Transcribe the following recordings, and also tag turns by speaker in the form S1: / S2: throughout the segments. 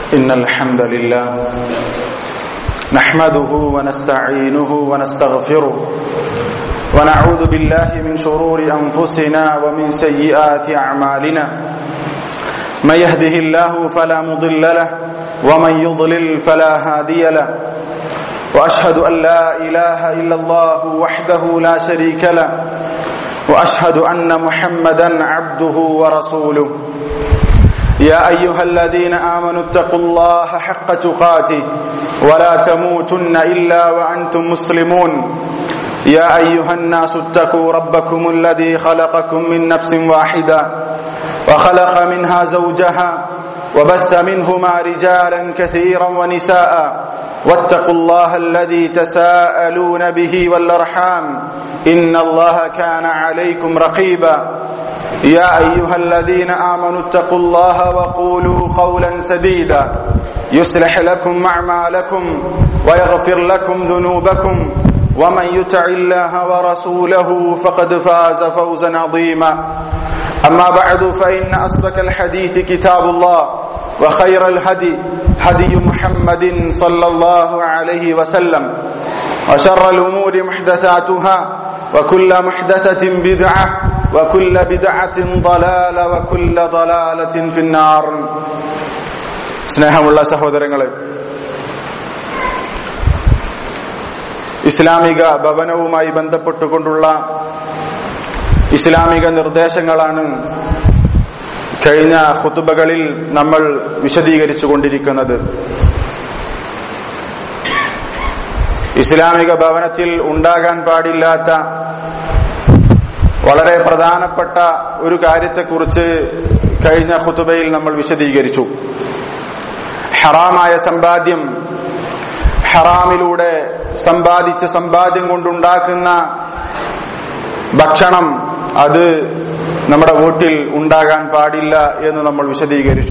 S1: إن الحمد لله نحمده ونستعينه ونستغفره ونعوذ بالله من شرور أنفسنا ومن سيئات أعمالنا من يهده الله فلا مضل له ومن يضلل فلا هادي له وأشهد أن لا إله إلا الله وحده لا شريك له وأشهد أن محمدا عبده ورسوله يا أيها الذين آمنوا اتقوا الله حق تقاته ولا تموتن إلا وأنتم مسلمون يا أيها الناس اتقوا ربكم الذي خلقكم من نفس واحدة وخلق منها زوجها وبث منهما رجالا كثيرا ونساء واتقوا الله الذي تساءلون به والارحام ان الله كان عليكم رقيبا يا ايها الذين امنوا اتقوا الله وقولوا قولا سديدا يصلح لكم اعمالكم ويغفر لكم ذنوبكم ومن يطع الله ورسوله فقد فاز فوزا عظيما اما بعد فان اصدق الحديث كتاب الله وخير الهدي هدي محمد صلى الله عليه وسلم وشر الأمور محدثاتها وكل محدثة بدعة وكل بدعة ضلالة وكل ضلالة في النار സ്നേഹമുള്ള സഹോദരങ്ങളെ ഇസ്ലാമിക ഭവനവുമായി ബന്ധപ്പെട്ടുകൊണ്ടുള്ള ഇസ്ലാമിക നിർദ്ദേശങ്ങളാണ് കഴിഞ്ഞ ഖുത്തുബകളിൽ നമ്മൾ വിശദീകരിച്ചു കൊണ്ടിരിക്കുന്നത് ഇസ്ലാമിക ഭവനത്തിൽ ഉണ്ടാകാൻ പാടില്ലാത്ത വളരെ പ്രധാനപ്പെട്ട ഒരു കാര്യത്തെക്കുറിച്ച് കഴിഞ്ഞ ഖുത്തുബയിൽ നമ്മൾ വിശദീകരിച്ചു ഹറാമായ സമ്പാദ്യം ഹറാമിലൂടെ സമ്പാദിച്ച സമ്പാദ്യം കൊണ്ടുണ്ടാക്കുന്ന ഭക്ഷണം അത് നമ്മുടെ വീട്ടിൽ ഉണ്ടാകാൻ പാടില്ല എന്ന് നമ്മൾ വിശദീകരിച്ചു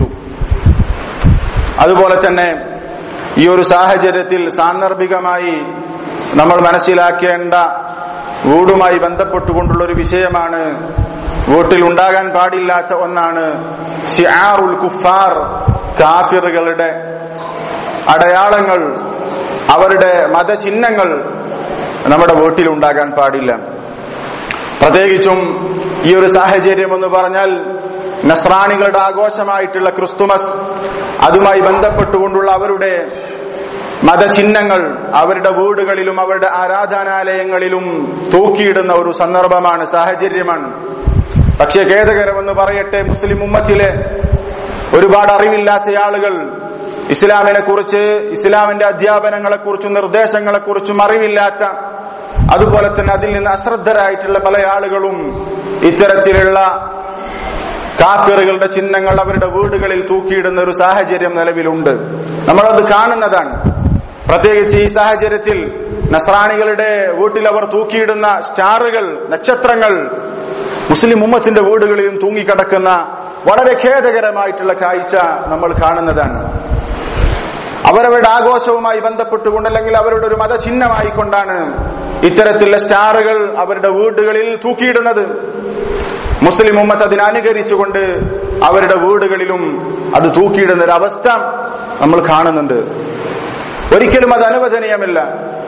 S1: അതുപോലെ തന്നെ ഈ ഒരു സാഹചര്യത്തിൽ സാന്ദർഭികമായി നമ്മൾ മനസ്സിലാക്കേണ്ട വീടുമായി ബന്ധപ്പെട്ടുകൊണ്ടുള്ള ഒരു വിഷയമാണ് വീട്ടിൽ ഉണ്ടാകാൻ പാടില്ലാത്ത ഒന്നാണ് ഷിആറുൽ കുഫാർ കാഫിറുകളുടെ അടയാളങ്ങൾ അവരുടെ മതചിഹ്നങ്ങൾ നമ്മുടെ വീട്ടിൽ ഉണ്ടാകാൻ പാടില്ല പ്രത്യേകിച്ചും ഈ ഒരു സാഹചര്യം എന്ന് പറഞ്ഞാൽ നസ്രാണികളുടെ ആഘോഷമായിട്ടുള്ള ക്രിസ്തുമസ് അതുമായി ബന്ധപ്പെട്ടുകൊണ്ടുള്ള അവരുടെ മതചിഹ്നങ്ങൾ അവരുടെ വീടുകളിലും അവരുടെ ആരാധനാലയങ്ങളിലും തൂക്കിയിടുന്ന ഒരു സന്ദർഭമാണ് സാഹചര്യമാണ് പക്ഷേ ഖേദകരമെന്ന് പറയട്ടെ മുസ്ലിം ഉമ്മത്തിലെ ഒരുപാട് അറിവില്ലാത്ത ആളുകൾ ഇസ്ലാമിനെ കുറിച്ച് ഇസ്ലാമിന്റെ അധ്യാപനങ്ങളെ കുറിച്ചും നിർദ്ദേശങ്ങളെ കുറിച്ചും അറിവില്ലാത്ത അതുപോലെ തന്നെ അതിൽ നിന്ന് അശ്രദ്ധരായിട്ടുള്ള പല ആളുകളും ഇത്തരത്തിലുള്ള കാഫിറുകളുടെ ചിഹ്നങ്ങൾ അവരുടെ വീടുകളിൽ തൂക്കിയിടുന്ന ഒരു സാഹചര്യം നിലവിലുണ്ട് നമ്മളത് കാണുന്നതാണ് പ്രത്യേകിച്ച് ഈ സാഹചര്യത്തിൽ നസ്രാണികളുടെ വീട്ടിൽ അവർ തൂക്കിയിടുന്ന സ്റ്റാറുകൾ നക്ഷത്രങ്ങൾ മുസ്ലിം ഉമ്മത്തിന്റെ വീടുകളിലും തൂങ്ങിക്കിടക്കുന്ന വളരെ ഖേദകരമായിട്ടുള്ള കാഴ്ച നമ്മൾ കാണുന്നതാണ് അവരവരുടെ ആഘോഷവുമായി ബന്ധപ്പെട്ടുകൊണ്ട് അല്ലെങ്കിൽ അവരുടെ ഒരു മതചിഹ്നമായി കൊണ്ടാണ് ഇത്തരത്തിലുള്ള സ്റ്റാറുകൾ അവരുടെ വീടുകളിൽ തൂക്കിയിടുന്നത് മുസ്ലിം ഉമ്മത്ത് അതിനനുകരിച്ചുകൊണ്ട് അവരുടെ വീടുകളിലും അത് തൂക്കിയിടുന്ന ഒരു അവസ്ഥ നമ്മൾ കാണുന്നുണ്ട് ഒരിക്കലും അത് അനുവദനീയമല്ല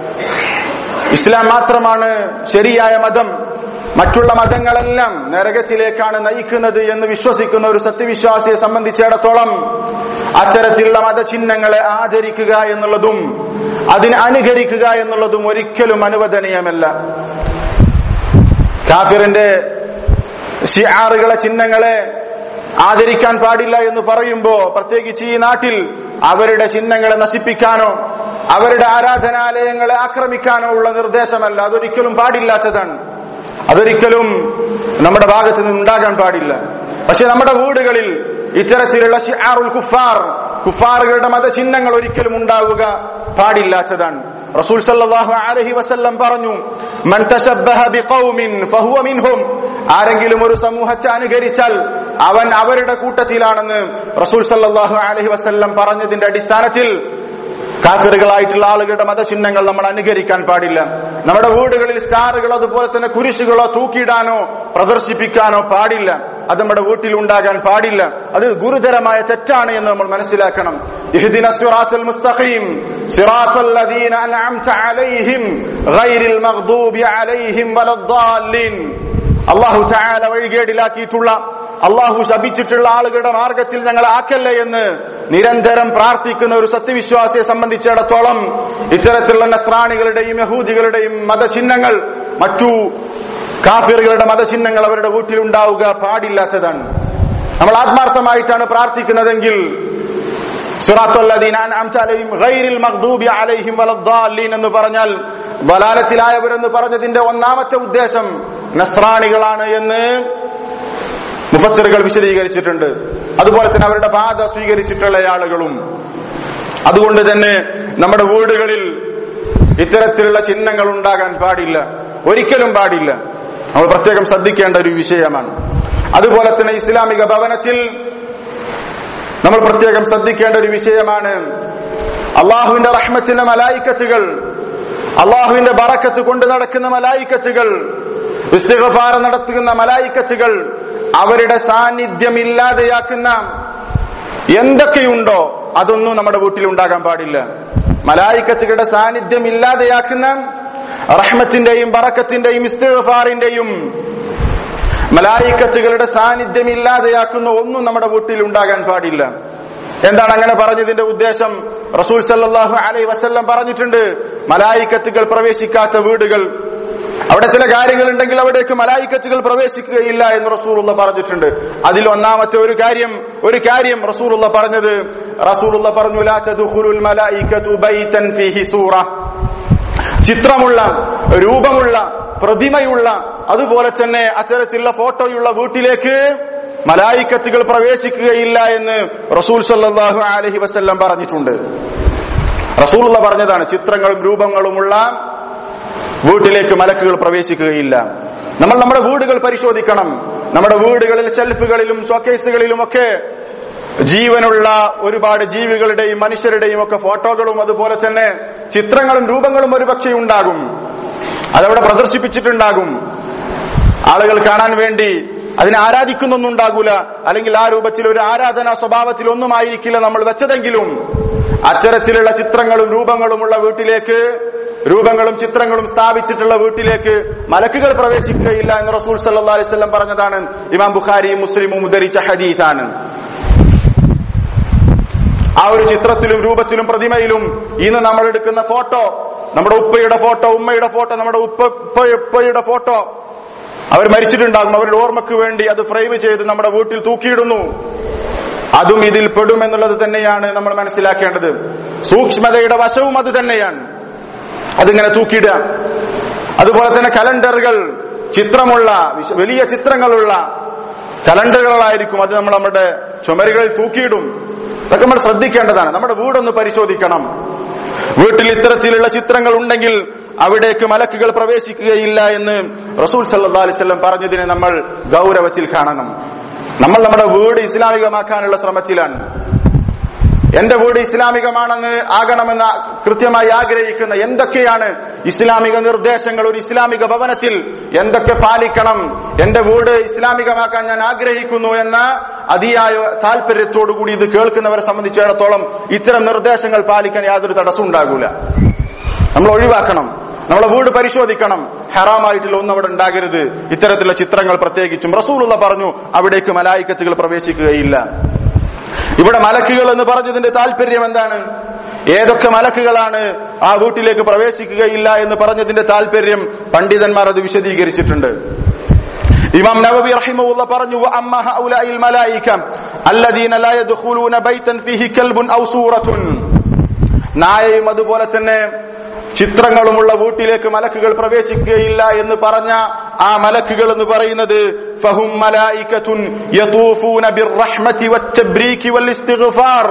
S1: ഇസ്ലാം മാത്രമാണ് ശരിയായ മതം മറ്റുള്ള മതങ്ങളെല്ലാം നരകത്തിലേക്കാണ് നയിക്കുന്നത് എന്ന് വിശ്വസിക്കുന്ന ഒരു സത്യവിശ്വാസിയെ സംബന്ധിച്ചിടത്തോളം അത്തരത്തിലുള്ള മതചിഹ്നങ്ങളെ ആചരിക്കുക എന്നുള്ളതും അതിനെ അനുകരിക്കുക എന്നുള്ളതും ഒരിക്കലും അനുവദനീയമല്ല കാഫിറിന്റെ ഷിയാറുകളെ ചിഹ്നങ്ങളെ ആദരിക്കാൻ പാടില്ല എന്ന് പറയുമ്പോ പ്രത്യേകിച്ച് ഈ നാട്ടിൽ അവരുടെ ചിഹ്നങ്ങളെ നശിപ്പിക്കാനോ അവരുടെ ആരാധനാലയങ്ങളെ ആക്രമിക്കാനോ ഉള്ള നിർദ്ദേശമല്ല അതൊരിക്കലും പാടില്ലാത്തതാണ് അതൊരിക്കലും നമ്മുടെ ഭാഗത്ത് നിന്ന് ഉണ്ടാകാൻ പാടില്ല പക്ഷെ നമ്മുടെ വീടുകളിൽ ഇത്തരത്തിലുള്ള ഷിആറുൽ കുഫാർ കുഫാറുകളുടെ മതചിഹ്നങ്ങൾ ഒരിക്കലും ഉണ്ടാവുക പാടില്ലാത്തതാണ് റസൂൽ സല്ലല്ലാഹു അലൈഹി വസല്ലം പറഞ്ഞു മൻ തശബ്ബഹ ബിഖൗമിൻ ഫഹുവ മിൻഹും ആരെങ്കിലും ഒരു സമൂഹത്തെ അനുകരിച്ചാൽ അവൻ അവരുടെ കൂട്ടത്തിലാണെന്ന് റസൂൽ സല്ലല്ലാഹു അലൈഹി വസല്ലം പറഞ്ഞതിന്റെ അടിസ്ഥാനത്തിൽ കാഫിറുകളായിട്ടുള്ള ആളുകളുടെ മതചിഹ്നങ്ങൾ നമ്മൾ അനുകരിക്കാൻ പാടില്ല നമ്മുടെ വീടുകളിൽ സ്റ്റാറുകളോ അതുപോലെ തന്നെ കുരിശുകളോ തൂക്കിയിടാനോ പ്രദർശിപ്പിക്കാനോ പാടില്ല അത് നമ്മുടെ വീട്ടിൽ ഉണ്ടാകാൻ പാടില്ല അത് ഗുരുതരമായ തെറ്റാണ് എന്ന് നമ്മൾ മനസ്സിലാക്കണം ഇഹ്ദിന സിറാത്തൽ മുസ്തഖീം സിറാത്തൽ ലദീന അൻഅംത അലൈഹിം ഗൈറിൽ മഗ്ദൂബി അലൈഹിം വലദ്ദാലിൻ അല്ലാഹു തആല വഴികേടിലാക്കിയിട്ടുള്ള അള്ളാഹു ശപിച്ചിട്ടുള്ള ആളുകളുടെ മാർഗത്തിൽ ഞങ്ങൾ ആക്കല്ലേ എന്ന് നിരന്തരം പ്രാർത്ഥിക്കുന്ന ഒരു സത്യവിശ്വാസിയെ സംബന്ധിച്ചിടത്തോളം ഇത്തരത്തിലുള്ള നസ്രാണികളുടെയും യഹൂദികളുടെയും മതചിഹ്നങ്ങൾ മറ്റു കാഫിറുകളുടെ മതചിഹ്നങ്ങൾ അവരുടെ വീട്ടിലുണ്ടാവുക പാടില്ലാത്തതാണ് നമ്മൾ ആത്മാർത്ഥമായിട്ടാണ് പ്രാർത്ഥിക്കുന്നതെങ്കിൽ എന്ന് പറഞ്ഞാൽ വലാലത്തിലായവരെന്ന് പറഞ്ഞതിന്റെ ഒന്നാമത്തെ ഉദ്ദേശം നസ്രാണികളാണ് എന്ന് മുഫസറുകൾ വിശദീകരിച്ചിട്ടുണ്ട് അതുപോലെ തന്നെ അവരുടെ ബാധ സ്വീകരിച്ചിട്ടുള്ള ആളുകളും അതുകൊണ്ട് തന്നെ നമ്മുടെ വീടുകളിൽ ഇത്തരത്തിലുള്ള ചിഹ്നങ്ങൾ ഉണ്ടാകാൻ പാടില്ല ഒരിക്കലും പാടില്ല നമ്മൾ പ്രത്യേകം ശ്രദ്ധിക്കേണ്ട ഒരു വിഷയമാണ് അതുപോലെ തന്നെ ഇസ്ലാമിക ഭവനത്തിൽ നമ്മൾ പ്രത്യേകം ശ്രദ്ധിക്കേണ്ട ഒരു വിഷയമാണ് അള്ളാഹുവിന്റെ റഹ്മത്തിന്റെ മലായിക്കച്ചുകൾ അള്ളാഹുവിന്റെ ബറക്കത്ത് കൊണ്ട് നടക്കുന്ന മലായിക്കച്ചുകൾ ഇസ്തിഗഫാർ നടത്തുന്ന മലായിക്കച്ചുകൾ അവരുടെ സാന്നിധ്യം ഇല്ലാതെയാക്കുന്ന എന്തൊക്കെയുണ്ടോ അതൊന്നും നമ്മുടെ വീട്ടിൽ ഉണ്ടാകാൻ പാടില്ല മലായിക്കച്ചുകളുടെ സാന്നിധ്യം ഇല്ലാതെയാക്കുന്ന റഹ്മത്തിന്റെയും ബറക്കത്തിന്റെയും ഇസ്തിഗഫാറിന്റെയും മലായിക്കച്ചുകളുടെ സാന്നിധ്യം ഇല്ലാതെയാക്കുന്ന ഒന്നും നമ്മുടെ വീട്ടിൽ ഉണ്ടാകാൻ പാടില്ല എന്താണ് അങ്ങനെ പറഞ്ഞതിന്റെ ഉദ്ദേശം റസൂൽ സല്ലാഹു അലൈ വസ്ല്ലം പറഞ്ഞിട്ടുണ്ട് മലായിക്കത്തുകൾ പ്രവേശിക്കാത്ത വീടുകൾ അവിടെ ചില കാര്യങ്ങൾ ഉണ്ടെങ്കിൽ അവിടേക്ക് മലായിക്കത്തുകൾ പ്രവേശിക്കുകയില്ല എന്ന് റസൂറുള്ള പറഞ്ഞിട്ടുണ്ട് അതിൽ ഒന്നാമത്തെ ഒരു കാര്യം ഒരു കാര്യം റസൂറുള്ള പറഞ്ഞത് റസൂറുള്ള പറഞ്ഞു ലാ തദ്ഖുലുൽ മലായികതു ബൈതൻ ഫീഹി സൂറ ചിത്രമുള്ള രൂപമുള്ള പ്രതിമയുള്ള അതുപോലെ തന്നെ അത്തരത്തിലുള്ള ഫോട്ടോയുള്ള വീട്ടിലേക്ക് മലായിക്കത്തുകൾ പ്രവേശിക്കുകയില്ല എന്ന് റസൂൽ സല്ലാഹു അലഹി വസ്ല്ലം പറഞ്ഞിട്ടുണ്ട് റസൂലുള്ള പറഞ്ഞതാണ് ചിത്രങ്ങളും രൂപങ്ങളുമുള്ള വീട്ടിലേക്ക് മലക്കുകൾ പ്രവേശിക്കുകയില്ല നമ്മൾ നമ്മുടെ വീടുകൾ പരിശോധിക്കണം നമ്മുടെ വീടുകളിൽ ഷെൽഫുകളിലും ഷോക്കേസുകളിലും ഒക്കെ ജീവനുള്ള ഒരുപാട് ജീവികളുടെയും മനുഷ്യരുടെയും ഒക്കെ ഫോട്ടോകളും അതുപോലെ തന്നെ ചിത്രങ്ങളും രൂപങ്ങളും ഒരുപക്ഷെ ഉണ്ടാകും അതവിടെ പ്രദർശിപ്പിച്ചിട്ടുണ്ടാകും ആളുകൾ കാണാൻ വേണ്ടി അതിനെ ആരാധിക്കുന്നൊന്നും ഉണ്ടാകൂല അല്ലെങ്കിൽ ആ രൂപത്തിൽ ഒരു ആരാധനാ സ്വഭാവത്തിൽ ഒന്നും ആയിരിക്കില്ല നമ്മൾ വെച്ചതെങ്കിലും അത്തരത്തിലുള്ള ചിത്രങ്ങളും രൂപങ്ങളുമുള്ള വീട്ടിലേക്ക് രൂപങ്ങളും ചിത്രങ്ങളും സ്ഥാപിച്ചിട്ടുള്ള വീട്ടിലേക്ക് മലക്കുകൾ പ്രവേശിക്കുകയില്ല എന്ന് റസൂൽ സല്ലാ അലൈവല്ലം പറഞ്ഞതാണ് ഇമാം ബുഖാരിയും മുസ്ലിമും ഉദ്ധരിച്ച ഹദീസാണ് ആ ഒരു ചിത്രത്തിലും രൂപത്തിലും പ്രതിമയിലും ഇന്ന് നമ്മൾ എടുക്കുന്ന ഫോട്ടോ നമ്മുടെ ഉപ്പയുടെ ഫോട്ടോ ഉമ്മയുടെ ഫോട്ടോ നമ്മുടെ ഉപ്പ ഉപ്പയുടെ ഫോട്ടോ അവർ മരിച്ചിട്ടുണ്ടാകും അവരുടെ ഓർമ്മയ്ക്ക് വേണ്ടി അത് ഫ്രെയിം ചെയ്ത് നമ്മുടെ വീട്ടിൽ തൂക്കിയിടുന്നു അതും ഇതിൽ പെടും എന്നുള്ളത് തന്നെയാണ് നമ്മൾ മനസ്സിലാക്കേണ്ടത് സൂക്ഷ്മതയുടെ വശവും അത് തന്നെയാണ് അതിങ്ങനെ തൂക്കിയിടുക അതുപോലെ തന്നെ കലണ്ടറുകൾ ചിത്രമുള്ള വലിയ ചിത്രങ്ങളുള്ള കലണ്ടറുകളായിരിക്കും അത് നമ്മൾ നമ്മുടെ ചുമരുകളിൽ തൂക്കിയിടും അതൊക്കെ നമ്മൾ ശ്രദ്ധിക്കേണ്ടതാണ് നമ്മുടെ വീടൊന്ന് പരിശോധിക്കണം വീട്ടിൽ ഇത്തരത്തിലുള്ള ചിത്രങ്ങൾ ഉണ്ടെങ്കിൽ അവിടേക്ക് മലക്കുകൾ പ്രവേശിക്കുകയില്ല എന്ന് റസൂൽ സല്ലാ അലിസ്വല്ലം പറഞ്ഞതിനെ നമ്മൾ ഗൗരവത്തിൽ കാണണം നമ്മൾ നമ്മുടെ വീട് ഇസ്ലാമികമാക്കാനുള്ള ശ്രമത്തിലാണ് എന്റെ വീട് ഇസ്ലാമികമാണെന്ന് ആകണമെന്ന് കൃത്യമായി ആഗ്രഹിക്കുന്ന എന്തൊക്കെയാണ് ഇസ്ലാമിക നിർദ്ദേശങ്ങൾ ഒരു ഇസ്ലാമിക ഭവനത്തിൽ എന്തൊക്കെ പാലിക്കണം എന്റെ വീട് ഇസ്ലാമികമാക്കാൻ ഞാൻ ആഗ്രഹിക്കുന്നു എന്ന അതിയായ താല്പര്യത്തോടുകൂടി ഇത് കേൾക്കുന്നവരെ സംബന്ധിച്ചിടത്തോളം ഇത്തരം നിർദ്ദേശങ്ങൾ പാലിക്കാൻ യാതൊരു തടസ്സം ഉണ്ടാകൂല നമ്മൾ ഒഴിവാക്കണം നമ്മളെ വീട് പരിശോധിക്കണം ഹറാമായിട്ടുള്ള ഒന്നും അവിടെ ഉണ്ടാകരുത് ഇത്തരത്തിലുള്ള ചിത്രങ്ങൾ പ്രത്യേകിച്ചും റസൂലുള്ള പറഞ്ഞു അവിടേക്ക് മലായിക്കത്തുകൾ പ്രവേശിക്കുകയില്ല ഇവിടെ മലക്കുകൾ എന്ന് പറഞ്ഞതിന്റെ താല്പര്യം എന്താണ് ഏതൊക്കെ മലക്കുകളാണ് ആ വീട്ടിലേക്ക് പ്രവേശിക്കുകയില്ല എന്ന് പറഞ്ഞതിന്റെ താല്പര്യം പണ്ഡിതന്മാർ അത് വിശദീകരിച്ചിട്ടുണ്ട് ഇമാം നവവി റഹിമഹുള്ള പറഞ്ഞു അമ്മ ഹൗലാഇൽ മലായിക അല്ലദീന ലാ യദ്ഖുലൂന ബൈതൻ ഫീഹി കൽബുൻ ഔ സൂറത്തുൻ നായയും അതുപോലെ തന്നെ ചിത്രങ്ങളുമുള്ള വീട്ടിലേക്ക് മലക്കുകൾ പ്രവേശിക്കുകയില്ല എന്ന് പറഞ്ഞ ആ മലക്കുകൾ എന്ന് പറയുന്നത് ഫഹും മലായികത്തുൻ യതൂഫൂന ബിർറഹ്മതി വത്തബ്രീകി വൽഇസ്തിഗ്ഫാർ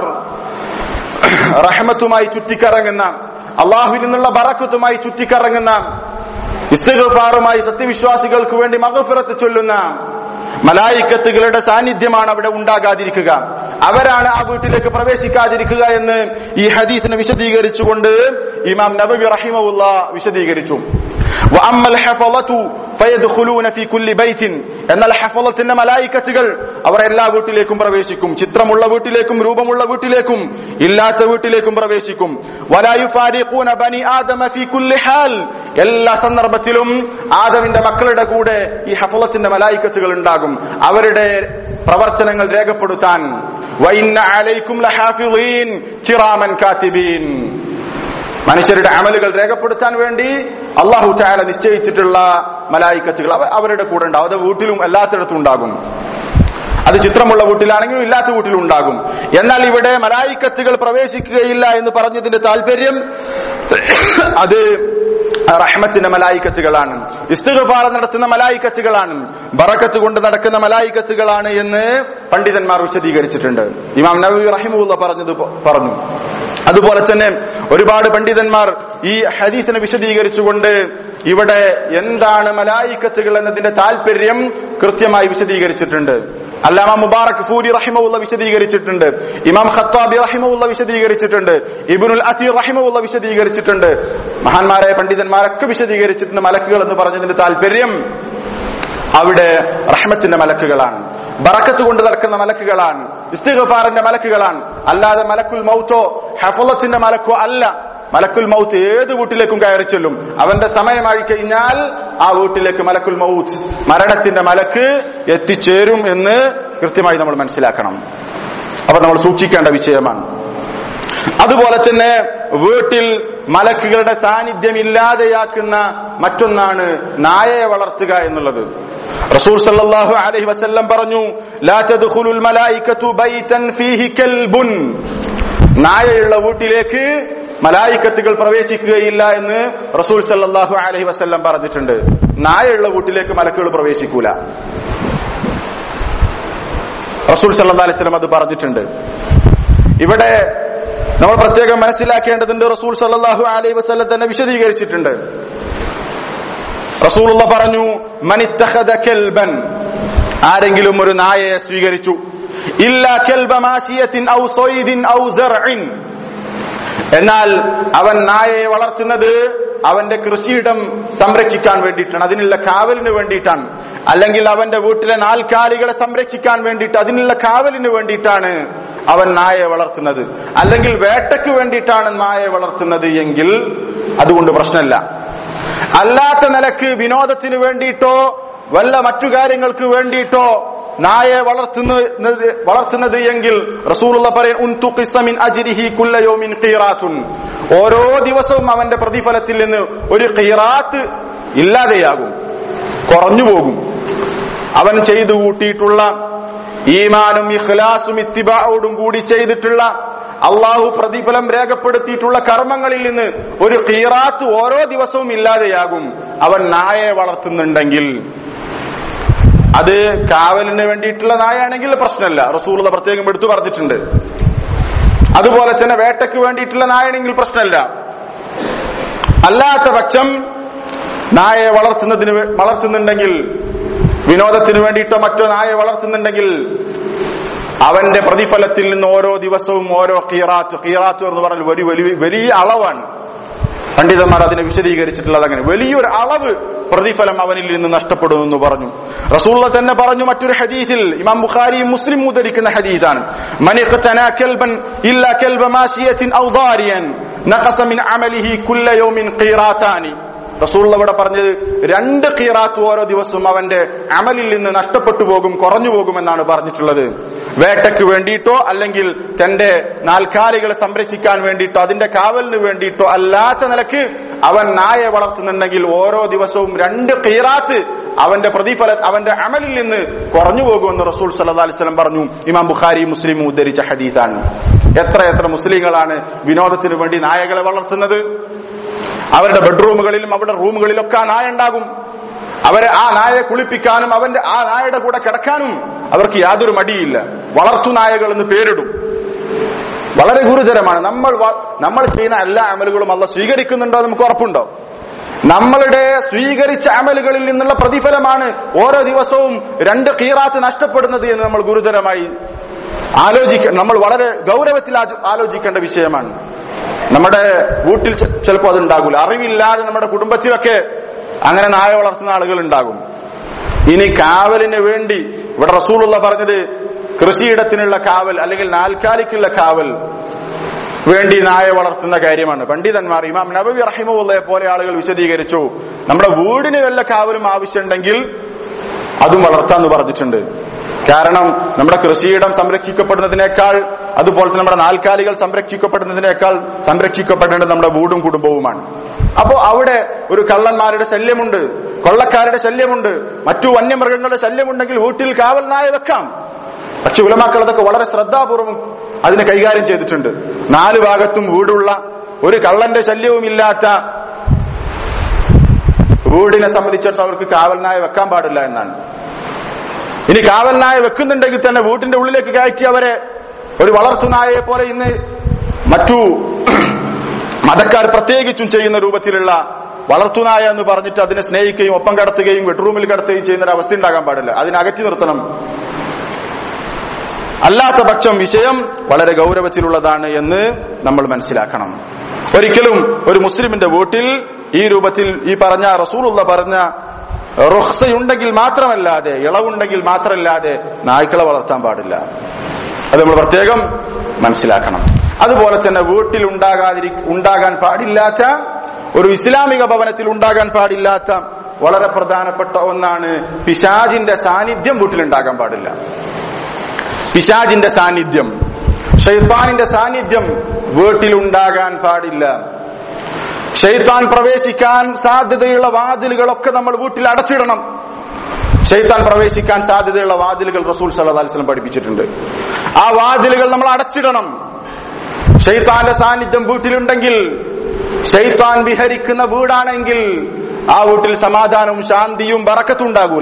S1: റഹ്മത്തുമായി ചുറ്റിക്കറങ്ങുന്ന അള്ളാഹുവിൽ നിന്നുള്ള ബറക്കത്തുമായി ചുറ്റിക്കറങ്ങുന്ന ഇസ്തിഗ്ഫാറുമായി സത്യവിശ്വാസികൾക്ക് വേണ്ടി മഗഫിറത്ത് ചൊല്ലുന്ന മലായിക്കത്തുകളുടെ സാന്നിധ്യമാണ് അവിടെ ഉണ്ടാകാതിരിക്കുക അവരാണ് ആ വീട്ടിലേക്ക് പ്രവേശിക്കാതിരിക്കുക എന്ന് ഈ ഹദീസിനെ വിശദീകരിച്ചുകൊണ്ട് ഇമാം നബി റഹിമുള്ള വിശദീകരിച്ചു വഅമ്മൽ ഹഫളതു ഫയദ്ഖുലൂന ഫീ കുല്ലി ബൈത്തിൻ എന്നാൽ ഹഫളത്തിന്റെ മലായിക്കത്തുകൾ അവർ എല്ലാ വീട്ടിലേക്കും പ്രവേശിക്കും ചിത്രമുള്ള വീട്ടിലേക്കും രൂപമുള്ള വീട്ടിലേക്കും ഇല്ലാത്ത വീട്ടിലേക്കും പ്രവേശിക്കും വലാ യുഫാരിഖൂന ബനി ആദമ ഫീ കുല്ലി ഹാൽ എല്ലാ സന്ദർഭത്തിലും ആദമിന്റെ മക്കളുടെ കൂടെ ഈ ഹഫളത്തിന്റെ മലായിക്കത്തുകൾ ഉണ്ടാകും അവരുടെ പ്രവർത്തനങ്ങൾ രേഖപ്പെടുത്താൻ വഇന്ന അലൈക്കും ലഹാഫിളീൻ കിറാമൻ കാത്തിബീൻ മനുഷ്യരുടെ അമലുകൾ രേഖപ്പെടുത്താൻ വേണ്ടി അള്ളാഹു ചായാല നിശ്ചയിച്ചിട്ടുള്ള മലായിക്കച്ചുകൾ അവ അവരുടെ കൂടെ ഉണ്ടാവും അത് വീട്ടിലും എല്ലാത്തിടത്തും ഉണ്ടാകും അത് ചിത്രമുള്ള വീട്ടിലാണെങ്കിലും ഇല്ലാത്ത വീട്ടിലും ഉണ്ടാകും എന്നാൽ ഇവിടെ മലായിക്കത്തുകൾ പ്രവേശിക്കുകയില്ല എന്ന് പറഞ്ഞതിന്റെ താല്പര്യം അത് റഹ്മത്തിന്റെ മലായിക്കത്തുകളാണ് ഇസ്തിഗഫാർ നടത്തുന്ന മലായിക്കത്തുകളാണ് ബറക്കത്ത് കൊണ്ട് നടക്കുന്ന മലായിക്കത്തുകളാണ് എന്ന് പണ്ഡിതന്മാർ വിശദീകരിച്ചിട്ടുണ്ട് ഇമാം നബി റഹിമുള്ള പറഞ്ഞത് പോ- പറഞ്ഞു അതുപോലെ തന്നെ ഒരുപാട് പണ്ഡിതന്മാർ ഈ ഹദീസിനെ വിശദീകരിച്ചുകൊണ്ട് ഇവിടെ എന്താണ് മലായിക്കത്തുകൾ എന്നതിന്റെ താല്പര്യം കൃത്യമായി വിശദീകരിച്ചിട്ടുണ്ട് അല്ലാമ മുബാറക് ഫൂരി റഹിമുള്ള വിശദീകരിച്ചിട്ടുണ്ട് ഇമാം ഖത്താബി റഹിമുള്ള വിശദീകരിച്ചിട്ടുണ്ട് ഇബിനുൽ അസീർ റഹിമുള്ള വിശദീകരിച്ചിട്ടുണ്ട് മഹാന്മാരായ പണ്ഡിതന്മാരൊക്കെ വിശദീകരിച്ചിട്ടുണ്ട് മലക്കുകൾ എന്ന് പറഞ്ഞതിന്റെ താല്പര്യം അവിടെ റഹ്മത്തിന്റെ മലക്കുകളാണ് ബറക്കത്ത് കൊണ്ട് നടക്കുന്ന മലക്കുകളാണ് ഇസ്തിഗഫാറിന്റെ മലക്കുകളാണ് അല്ലാതെ മലക്കുൽ മൗത്തോ ഹഫലത്തിന്റെ മലക്കോ അല്ല മലക്കുൽ മൗത്ത് ഏത് വീട്ടിലേക്കും കയറി ചെല്ലും അവന്റെ സമയമായി കഴിഞ്ഞാൽ ആ വീട്ടിലേക്ക് മലക്കുൽ മൗത്ത് മരണത്തിന്റെ മലക്ക് എത്തിച്ചേരും എന്ന് കൃത്യമായി നമ്മൾ മനസ്സിലാക്കണം അപ്പൊ നമ്മൾ സൂക്ഷിക്കേണ്ട വിഷയമാണ് അതുപോലെ തന്നെ വീട്ടിൽ മലക്കുകളുടെ സാന്നിധ്യം ഇല്ലാതെയാക്കുന്ന മറ്റൊന്നാണ് നായയെ വളർത്തുക എന്നുള്ളത് റസൂൽ സല്ലല്ലാഹു അലൈഹി വസല്ലം പറഞ്ഞു ലാ തദ്ഖുലുൽ മലായികതു ബൈതൻ ഫീഹി കൽബുൻ നായയുള്ള വീട്ടിലേക്ക് മലായിക്കത്തുകൾ പ്രവേശിക്കുകയില്ല എന്ന് റസൂൽ സല്ലല്ലാഹു അലൈഹി വസല്ലം പറഞ്ഞിട്ടുണ്ട് നായയുള്ള വീട്ടിലേക്ക് മലക്കുകൾ പ്രവേശിക്കൂല റസൂൽ സല്ലല്ലാഹു അലൈഹി വസല്ലം അത് പറഞ്ഞിട്ടുണ്ട് ഇവിടെ നമ്മൾ പ്രത്യേകം മനസ്സിലാക്കേണ്ടതുണ്ട് റസൂൽ സല്ലല്ലാഹു അലൈഹി വസല്ലം തന്നെ വിശദീകരിച്ചിട്ടുണ്ട് റസൂലുള്ള പറഞ്ഞു മനിത്തഖദ കൽബൻ ആരെങ്കിലും ഒരു നായയെ സ്വീകരിച്ചു ഇല്ല കൽബ മാശിയത്തിൻ ഔ സൊയ്ദിൻ ഔ സർഇൻ എന്നാൽ അവൻ നായയെ വളർത്തുന്നത് അവന്റെ കൃഷിയിടം സംരക്ഷിക്കാൻ വേണ്ടിയിട്ടാണ് അതിനുള്ള കാവലിന് വേണ്ടിയിട്ടാണ് അല്ലെങ്കിൽ അവന്റെ വീട്ടിലെ നാൽക്കാലികളെ സംരക്ഷിക്കാൻ വേണ്ടിയിട്ട് അതിനുള്ള കാവലിന് വേണ്ടിയിട്ടാണ് അവൻ നായയെ വളർത്തുന്നത് അല്ലെങ്കിൽ വേട്ടയ്ക്ക് വേണ്ടിയിട്ടാണ് നായയെ വളർത്തുന്നത് എങ്കിൽ അതുകൊണ്ട് പ്രശ്നമില്ല അല്ലാത്ത നിലക്ക് വിനോദത്തിന് വേണ്ടിയിട്ടോ വല്ല മറ്റു കാര്യങ്ങൾക്ക് വേണ്ടിയിട്ടോ നായയെ വളർത്തുന്നത് വളർത്തുന്നത് എങ്കിൽ റസൂലുള്ള പറയും ഉൻതു ഖിസ്സമിൻ അജ്രിഹി കുല്ല യൗമിൻ ഖീറാത്തുൻ ഓരോ ദിവസവും അവന്റെ പ്രതിഫലത്തിൽ നിന്ന് ഒരു ഖീറാത്ത് ഇല്ലാതെയാകും കുറഞ്ഞു പോകും അവൻ ചെയ്തു കൂട്ടിയിട്ടുള്ള ഈമാനും ഇഖ്ലാസും ഇത്തിബായോടും കൂടി ചെയ്തിട്ടുള്ള അള്ളാഹു പ്രതിഫലം രേഖപ്പെടുത്തിയിട്ടുള്ള കർമ്മങ്ങളിൽ നിന്ന് ഒരു ഖീറാത്ത് ഓരോ ദിവസവും ഇല്ലാതെയാകും അവൻ നായയെ വളർത്തുന്നുണ്ടെങ്കിൽ അത് കാവലിന് വേണ്ടിയിട്ടുള്ള നായാണെങ്കിൽ പ്രശ്നമില്ല റസൂലുള്ള പ്രത്യേകം എടുത്തു പറഞ്ഞിട്ടുണ്ട് അതുപോലെ തന്നെ വേട്ടയ്ക്ക് വേണ്ടിയിട്ടുള്ള നായാണെങ്കിൽ പ്രശ്നമില്ല അല്ലാത്ത പക്ഷം നായയെ വളർത്തുന്നതിന് വേ- വളർത്തുന്നുണ്ടെങ്കിൽ വിനോദത്തിന് വേണ്ടിയിട്ടോ മറ്റോ നായയെ വളർത്തുന്നുണ്ടെങ്കിൽ അവന്റെ പ്രതിഫലത്തിൽ നിന്ന് ഓരോ ദിവസവും ഓരോ കീറാത്ത് കീറാത്ത് എന്ന് പറഞ്ഞാൽ വലിയ വലിയ വലിയ അളവാണ് പണ്ഡിതന്മാർ അതിനെ വിശദീകരിച്ചിട്ടുള്ളത് അങ്ങനെ വലിയൊരു അളവ് പ്രതിഫലം അവനിൽ നിന്ന് നഷ്ടപ്പെടുമെന്ന് പറഞ്ഞു റസൂള്ള തന്നെ പറഞ്ഞു മറ്റൊരു ഹദീസിൽ ഇമാം ബുഖാരിയും മുസ്ലിം ഉദ്ധരിക്കുന്ന ഹദീസാണ് മനിഖ്തന കൽബൻ ഇല്ല കൽബ മാശിയത്തിൻ ഔ ദാരിയൻ നഖസ മിൻ അമലിഹി കുല്ല യൗമിൻ ഖീറാത്താനി റസൂള്ള ഇവിടെ പറഞ്ഞത് രണ്ട് ഖീറാത്ത് ഓരോ ദിവസവും അവന്റെ അമലിൽ നിന്ന് നഷ്ടപ്പെട്ടു പോകും കുറഞ്ഞു പോകുമെന്നാണ് പറഞ്ഞിട്ടുള്ളത് വേട്ടയ്ക്ക് വേണ്ടിയിട്ടോ അല്ലെങ്കിൽ തന്റെ നാൽക്കാലികളെ സംരക്ഷിക്കാൻ വേണ്ടിയിട്ടോ അതിന്റെ കാവലിന് വേണ്ടിയിട്ടോ അല്ലാത്ത നിലക്ക് അവൻ നായെ വളർത്തുന്നുണ്ടെങ്കിൽ ഓരോ ദിവസവും രണ്ട് ഖീറാത്ത് അവന്റെ പ്രതിഫല അവന്റെ അമലിൽ നിന്ന് കുറഞ്ഞു പോകുമെന്ന് റസൂൽ സല്ലല്ലാഹു അലൈഹി വസല്ലം പറഞ്ഞു ഇമാം ബുഖാരി മുസ്ലിം ഉദ്ധരിച്ച ഹദീസാണ് എത്ര എത്ര മുസ്ലിങ്ങളാണ് വിനോദത്തിന് വേണ്ടി നായകളെ വളർത്തുന്നത് അവരുടെ ബെഡ്റൂമുകളിലും അവരുടെ റൂമുകളിലൊക്കെ ആ നായ ഉണ്ടാകും അവരെ ആ നായയെ കുളിപ്പിക്കാനും അവന്റെ ആ നായയുടെ കൂടെ കിടക്കാനും അവർക്ക് യാതൊരു മടിയില്ല വളർത്തു നായകൾ എന്ന് പേരിടും വളരെ ഗുരുതരമാണ് നമ്മൾ വ- നമ്മൾ ചെയ്യുന്ന എല്ലാ അമലുകളും അല്ല സ്വീകരിക്കുന്നുണ്ടോ എന്ന് നമുക്ക് ഉറപ്പുണ്ടോ നമ്മളുടെ സ്വീകരിച്ച അമലുകളിൽ നിന്നുള്ള പ്രതിഫലമാണ് ഓരോ ദിവസവും രണ്ട് കീറാത്ത് നഷ്ടപ്പെടുന്നത് എന്ന് നമ്മൾ ഗുരുതരമായി ആലോചിക്ക നമ്മൾ വളരെ ഗൗരവത്തിൽ ആച- ആലോചിക്കേണ്ട വിഷയമാണ് നമ്മുടെ വീട്ടിൽ ചെ- ചിലപ്പോൾ അതുണ്ടാകില്ല അറിവില്ലാതെ നമ്മുടെ കുടുംബത്തിലൊക്കെ അങ്ങനെ നായ വളർത്തുന്ന ആളുകൾ ഉണ്ടാകും ഇനി കാവലിന് വേണ്ടി ഇവിടെ റസൂലുള്ള പറഞ്ഞത് കൃഷിയിടത്തിനുള്ള കാവൽ അല്ലെങ്കിൽ നാൽക്കാലിക്കുള്ള കാവൽ വേണ്ടി നായ വളർത്തുന്ന കാര്യമാണ് പണ്ഡിതന്മാർ ഇമാം നബവി റഹിമുള്ളയെ പോലെ ആളുകൾ വിശദീകരിച്ചു നമ്മുടെ വീടിന് വല്ല കാവലും ആവശ്യമുണ്ടെങ്കിൽ അതും വളർത്താന്ന് പറഞ്ഞിട്ടുണ്ട് കാരണം നമ്മുടെ കൃഷിയിടം സംരക്ഷിക്കപ്പെടുന്നതിനേക്കാൾ അതുപോലെ തന്നെ നമ്മുടെ നാൽക്കാലികൾ സംരക്ഷിക്കപ്പെടുന്നതിനേക്കാൾ സംരക്ഷിക്കപ്പെടേണ്ടത് നമ്മുടെ വീടും കുടുംബവുമാണ് അപ്പോ അവിടെ ഒരു കള്ളന്മാരുടെ ശല്യമുണ്ട് കൊള്ളക്കാരുടെ ശല്യമുണ്ട് മറ്റു വന്യമൃഗങ്ങളുടെ ശല്യമുണ്ടെങ്കിൽ വീട്ടിൽ കാവൽ നായ വെക്കാം പക്ഷെ ഉലമാക്കൾ അതൊക്കെ വളരെ ശ്രദ്ധാപൂർവം അതിനെ കൈകാര്യം ചെയ്തിട്ടുണ്ട് നാല് ഭാഗത്തും വീടുള്ള ഒരു കള്ളന്റെ ശല്യവുമില്ലാത്ത വീടിനെ സംബന്ധിച്ചിടത്തോളം അവർക്ക് കാവൽ നായ വെക്കാൻ പാടില്ല എന്നാണ് ഇനി കാവൽ നായ വെക്കുന്നുണ്ടെങ്കിൽ തന്നെ വീട്ടിന്റെ ഉള്ളിലേക്ക് കയറ്റി അവരെ ഒരു വളർത്തുനായയെ പോലെ ഇന്ന് മറ്റു മതക്കാർ പ്രത്യേകിച്ചും ചെയ്യുന്ന രൂപത്തിലുള്ള വളർത്തുനായ എന്ന് പറഞ്ഞിട്ട് അതിനെ സ്നേഹിക്കുകയും ഒപ്പം കടത്തുകയും ബെഡ്റൂമിൽ കടത്തുകയും ചെയ്യുന്ന ഒരു അവസ്ഥ ഉണ്ടാകാൻ പാടില്ല അതിനെ അകറ്റി നിർത്തണം അല്ലാത്ത പക്ഷം വിഷയം വളരെ ഗൗരവത്തിലുള്ളതാണ് എന്ന് നമ്മൾ മനസ്സിലാക്കണം ഒരിക്കലും ഒരു മുസ്ലിമിന്റെ വീട്ടിൽ ഈ രൂപത്തിൽ ഈ പറഞ്ഞ റസൂലുള്ള പറഞ്ഞ റുഹ്സയുണ്ടെങ്കിൽ മാത്രമല്ലാതെ ഇളവുണ്ടെങ്കിൽ മാത്രമല്ലാതെ നായ്ക്കളെ വളർത്താൻ പാടില്ല അത് നമ്മൾ പ്രത്യേകം മനസ്സിലാക്കണം അതുപോലെ തന്നെ വീട്ടിൽ ഉണ്ടാകാതിരി ഉണ്ടാകാൻ പാടില്ലാത്ത ഒരു ഇസ്ലാമിക ഭവനത്തിൽ ഉണ്ടാകാൻ പാടില്ലാത്ത വളരെ പ്രധാനപ്പെട്ട ഒന്നാണ് പിശാജിന്റെ സാന്നിധ്യം വീട്ടിലുണ്ടാകാൻ പാടില്ല പിശാജിന്റെ സാന്നിധ്യം ഷെയ്ത്താനിന്റെ സാന്നിധ്യം വീട്ടിലുണ്ടാകാൻ പാടില്ല ഷെയ്ത്താൻ പ്രവേശിക്കാൻ സാധ്യതയുള്ള വാതിലുകളൊക്കെ നമ്മൾ വീട്ടിൽ അടച്ചിടണം ഷെയ്ത്താൻ പ്രവേശിക്കാൻ സാധ്യതയുള്ള വാതിലുകൾ റസൂൽ സല്ലല്ലാഹു അലൈഹി വസല്ലം പഠിപ്പിച്ചിട്ടുണ്ട് ആ വാതിലുകൾ നമ്മൾ അടച്ചിടണം ഷെയ്ത്താന്റെ സാന്നിധ്യം വീട്ടിലുണ്ടെങ്കിൽ ഷെയ്ത്താൻ വിഹരിക്കുന്ന വീടാണെങ്കിൽ ആ വീട്ടിൽ സമാധാനവും ശാന്തിയും ബറക്കത്തുണ്ടാകൂല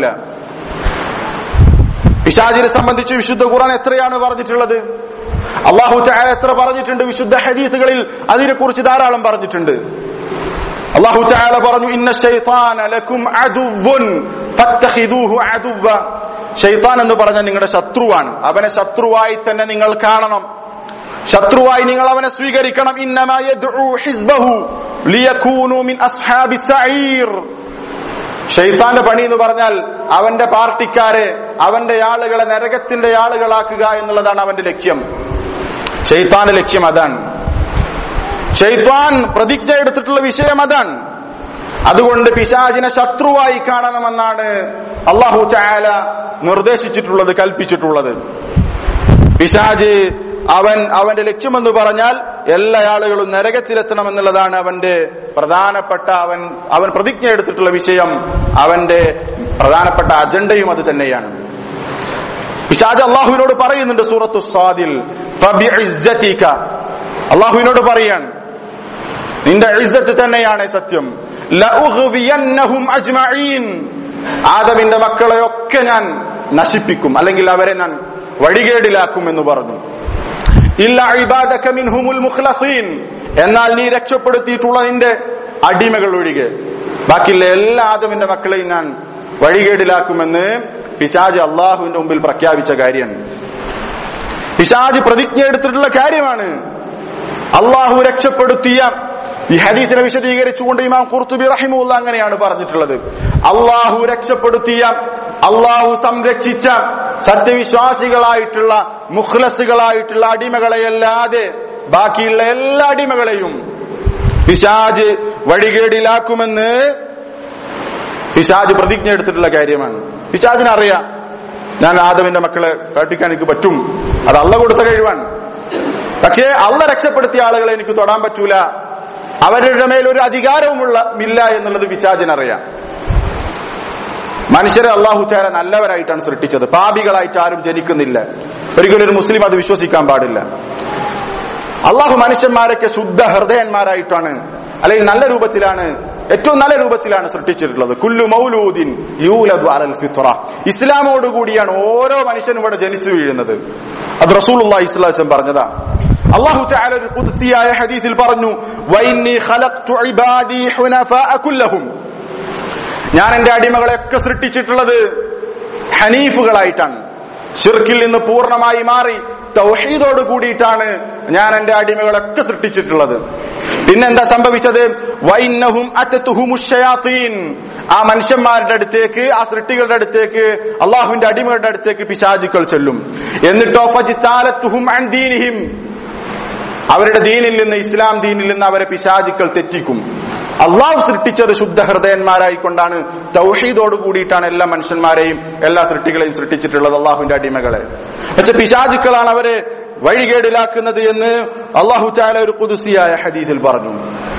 S1: പിശാചിനെ സംബന്ധിച്ച് വിശുദ്ധ ഖുർആൻ എത്രയാണ് പറഞ്ഞിട്ടുള്ളത് അള്ളാഹു ചായ എത്ര പറഞ്ഞിട്ടുണ്ട് വിശുദ്ധ ഹദീസുകളിൽ അതിനെക്കുറിച്ച് ധാരാളം പറഞ്ഞിട്ടുണ്ട് അള്ളാഹു ചായ പറഞ്ഞു ഇന്ന ശൈത്താന ലക്കും അദുവ്വുൻ ഫത്തഖിദൂഹു അദുവ്വ ഷെയ്ത്താൻ എന്ന് പറഞ്ഞ നിങ്ങളുടെ ശത്രുവാണ് അവനെ ശത്രുവായി തന്നെ നിങ്ങൾ കാണണം ശത്രുവായി നിങ്ങൾ അവനെ സ്വീകരിക്കണം ഇന്നമാ യദ്ഉ ഹിസ്ബഹു ലിയകൂനു മിൻ അസ്ഹാബി സഈർ ഷെയ്ത്താന്റെ പണി എന്ന് പറഞ്ഞാൽ അവന്റെ പാർട്ടിക്കാരെ അവന്റെ ആളുകളെ നരകത്തിന്റെ ആളുകളാക്കുക എന്നുള്ളതാണ് അവന്റെ ലക്ഷ്യം ഷെയ്ത്താന്റെ ലക്ഷ്യം അതാണ് ഷെയ്ത്താൻ പ്രതിജ്ഞ എടുത്തിട്ടുള്ള വിഷയം അതാണ് അതുകൊണ്ട് പിശാചിനെ ശത്രുവായി കാണണമെന്നാണ് അള്ളാഹു ചായാല നിർദ്ദേശിച്ചിട്ടുള്ളത് കൽപ്പിച്ചിട്ടുള്ളത് പിശാജ് അവൻ അവന്റെ ലക്ഷ്യമെന്ന് പറഞ്ഞാൽ എല്ലാ ആളുകളും നരകത്തിലെത്തണം എന്നുള്ളതാണ് അവന്റെ പ്രധാനപ്പെട്ട അവൻ അവൻ പ്രതിജ്ഞ എടുത്തിട്ടുള്ള വിഷയം അവന്റെ പ്രധാനപ്പെട്ട അജണ്ടയും അത് തന്നെയാണ് പിശാജ് അള്ളാഹുവിനോട് പറയുന്നുണ്ട് സൂറത്തു സ്വാദിൽ അള്ളാഹുവിനോട് പറയാൻ നിന്റെ ഇസ്സത്ത് തന്നെയാണ് സത്യം ലഉഗ്വിയന്നഹും അജ്മഈൻ ആദമിന്റെ മക്കളെയൊക്കെ ഞാൻ നശിപ്പിക്കും അല്ലെങ്കിൽ അവരെ ഞാൻ വഴികേടിലാക്കും എന്ന് പറഞ്ഞു ഇല്ല ഇബാദക മിൻഹുമുൽ മുഖ്ലസീൻ എന്നാൽ നീ രക്ഷപ്പെടുത്തിയിട്ടുള്ള നിന്റെ അടിമകൾ ഒഴികെ ബാക്കിയുള്ള എല്ലാ ആദമിന്റെ മക്കളെയും ഞാൻ വഴികേടിലാക്കുമെന്ന് പിശാജ് അള്ളാഹുവിന്റെ മുമ്പിൽ പ്രഖ്യാപിച്ച കാര്യമാണ് പിശാജ് പ്രതിജ്ഞ എടുത്തിട്ടുള്ള കാര്യമാണ് അള്ളാഹു രക്ഷപ്പെടുത്തിയ ഈ ഹദീസിനെ വിശദീകരിച്ചുകൊണ്ട് ഇമാം ഖുർത്തുബി റഹിമുല്ല അങ്ങനെയാണ് പറഞ്ഞിട്ടുള്ളത് അള്ളാഹു രക്ഷപ്പെടുത്തിയ അള്ളാഹു സംരക്ഷിച്ച സത്യവിശ്വാസികളായിട്ടുള്ള മുഖ്ലസുകളായിട്ടുള്ള അടിമകളെയല്ലാതെ ബാക്കിയുള്ള എല്ലാ അടിമകളെയും പിശാജ് വഴികേടിലാക്കുമെന്ന് പിശാജ് പ്രതിജ്ഞ എടുത്തിട്ടുള്ള കാര്യമാണ് പിശാജിന് അറിയാം ഞാൻ ആദവിന്റെ മക്കളെ കാട്ടിക്കാൻ എനിക്ക് പറ്റും അത് അള്ള കൊടുത്ത കഴിവാണ് പക്ഷേ അള്ള രക്ഷപ്പെടുത്തിയ ആളുകളെ എനിക്ക് തൊടാൻ പറ്റൂല അവരുടെ മേൽ ഒരു അധികാരവുമുള്ള ഇല്ല എന്നുള്ളത് പിശാചിനറിയാം മനുഷ്യരെ അള്ളാഹു ചാര നല്ലവരായിട്ടാണ് സൃഷ്ടിച്ചത് പാപികളായിട്ട് ആരും ജനിക്കുന്നില്ല ഒരിക്കലും ഒരു മുസ്ലിം അത് വിശ്വസിക്കാൻ പാടില്ല അള്ളാഹു മനുഷ്യന്മാരൊക്കെ ശുദ്ധ ഹൃദയന്മാരായിട്ടാണ് അല്ലെങ്കിൽ നല്ല രൂപത്തിലാണ് ഏറ്റവും നല്ല രൂപത്തിലാണ് സൃഷ്ടിച്ചിട്ടുള്ളത് കുല്ലു മൗലൂദിൻ യൂലദു അലൽ ഫിത്ര ഇസ്ലാമോട് കൂടിയാണ് ഓരോ മനുഷ്യനും ഇവിടെ ജനിച്ചു വീഴുന്നത് അത് റസൂലുള്ള ഇസ്ലാം പറഞ്ഞതാ അള്ളാഹു തആല ഒരു ഖുദ്സിയായ ഹദീസിൽ പറഞ്ഞു വൈന്നി ഖലഖ്തു ഇബാദി ഹുനഫാഅ കുല്ലഹും ഞാൻ എന്റെ അടിമകളെയൊക്കെ സൃഷ്ടിച്ചിട്ടുള്ളത് ഹനീഫുകളായിട്ടാണ് ഷിർക്കിൽ നിന്ന് പൂർണ്ണമായി മാറി തൗഹീദോട് കൂടിയിട്ടാണ് ഞാൻ എന്റെ അടിമകളൊക്കെ സൃഷ്ടിച്ചിട്ടുള്ളത് പിന്നെന്താ സംഭവിച്ചത് വൈന്നഹും അറ്റത്തുഹുമുഷയാത്തീൻ ആ മനുഷ്യന്മാരുടെ അടുത്തേക്ക് ആ സൃഷ്ടികളുടെ അടുത്തേക്ക് അള്ളാഹുവിന്റെ അടിമകളുടെ അടുത്തേക്ക് പിശാചുക്കൾ ചെല്ലും എന്നിട്ടോ ഫജിത്താലത്തുഹും അൻ ദീനിഹിം അവരുടെ ദീനിൽ നിന്ന് ഇസ്ലാം ദീനിൽ നിന്ന് അവരെ പിശാചുക്കൾ തെറ്റിക്കും അള്ളാഹു സൃഷ്ടിച്ചത് ശുദ്ധ ഹൃദയന്മാരായിക്കൊണ്ടാണ് തൗഹീദോട് കൂടിയിട്ടാണ് എല്ലാ മനുഷ്യന്മാരെയും എല്ലാ സൃഷ്ടികളെയും സൃഷ്ടിച്ചിട്ടുള്ളത് അള്ളാഹുവിന്റെ അടിമകളെ പക്ഷെ പിശാചുക്കളാണ് അവരെ വഴികേടിലാക്കുന്നത് എന്ന് അള്ളാഹു ചാല ഒരു കുതുസിയായ ഹദീസിൽ പറഞ്ഞു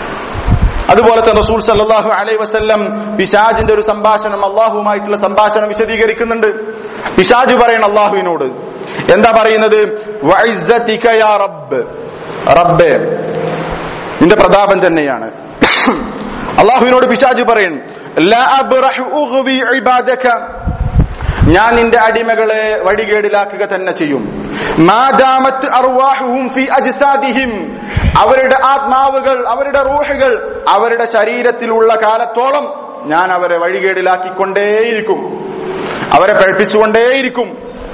S1: അതുപോലെ തന്നെ റസൂൽ സല്ലല്ലാഹു അലൈഹി വസല്ലം പിശാജിന്റെ ഒരു സംഭാഷണം അള്ളാഹുമായിട്ടുള്ള സംഭാഷണം വിശദീകരിക്കുന്നുണ്ട് പിശാജ് പറയണം അള്ളാഹുവിനോട് എന്താ പറയുന്നത് വഇസ്സതിക യാ റബ്ബ് റബ്ബേ നിന്റെ പ്രതാപം തന്നെയാണ് അള്ളാഹുവിനോട് പിശാജ് പറയും ലാ അബ്റഹു ഉഗ്വി ഇബാദക ഞാൻ നിന്റെ അടിമകളെ വഴികേടിലാക്കുക തന്നെ ചെയ്യും മാദാമത്ത് അർവാഹുഹും ഫി അജ്സാദിഹിം അവരുടെ ആത്മാവുകൾ അവരുടെ റൂഹുകൾ അവരുടെ ശരീരത്തിലുള്ള കാലത്തോളം ഞാൻ അവരെ വഴികേടിലാക്കിക്കൊണ്ടേയിരിക്കും അവരെ പഴപ്പിച്ചുകൊണ്ടേയിരിക്കും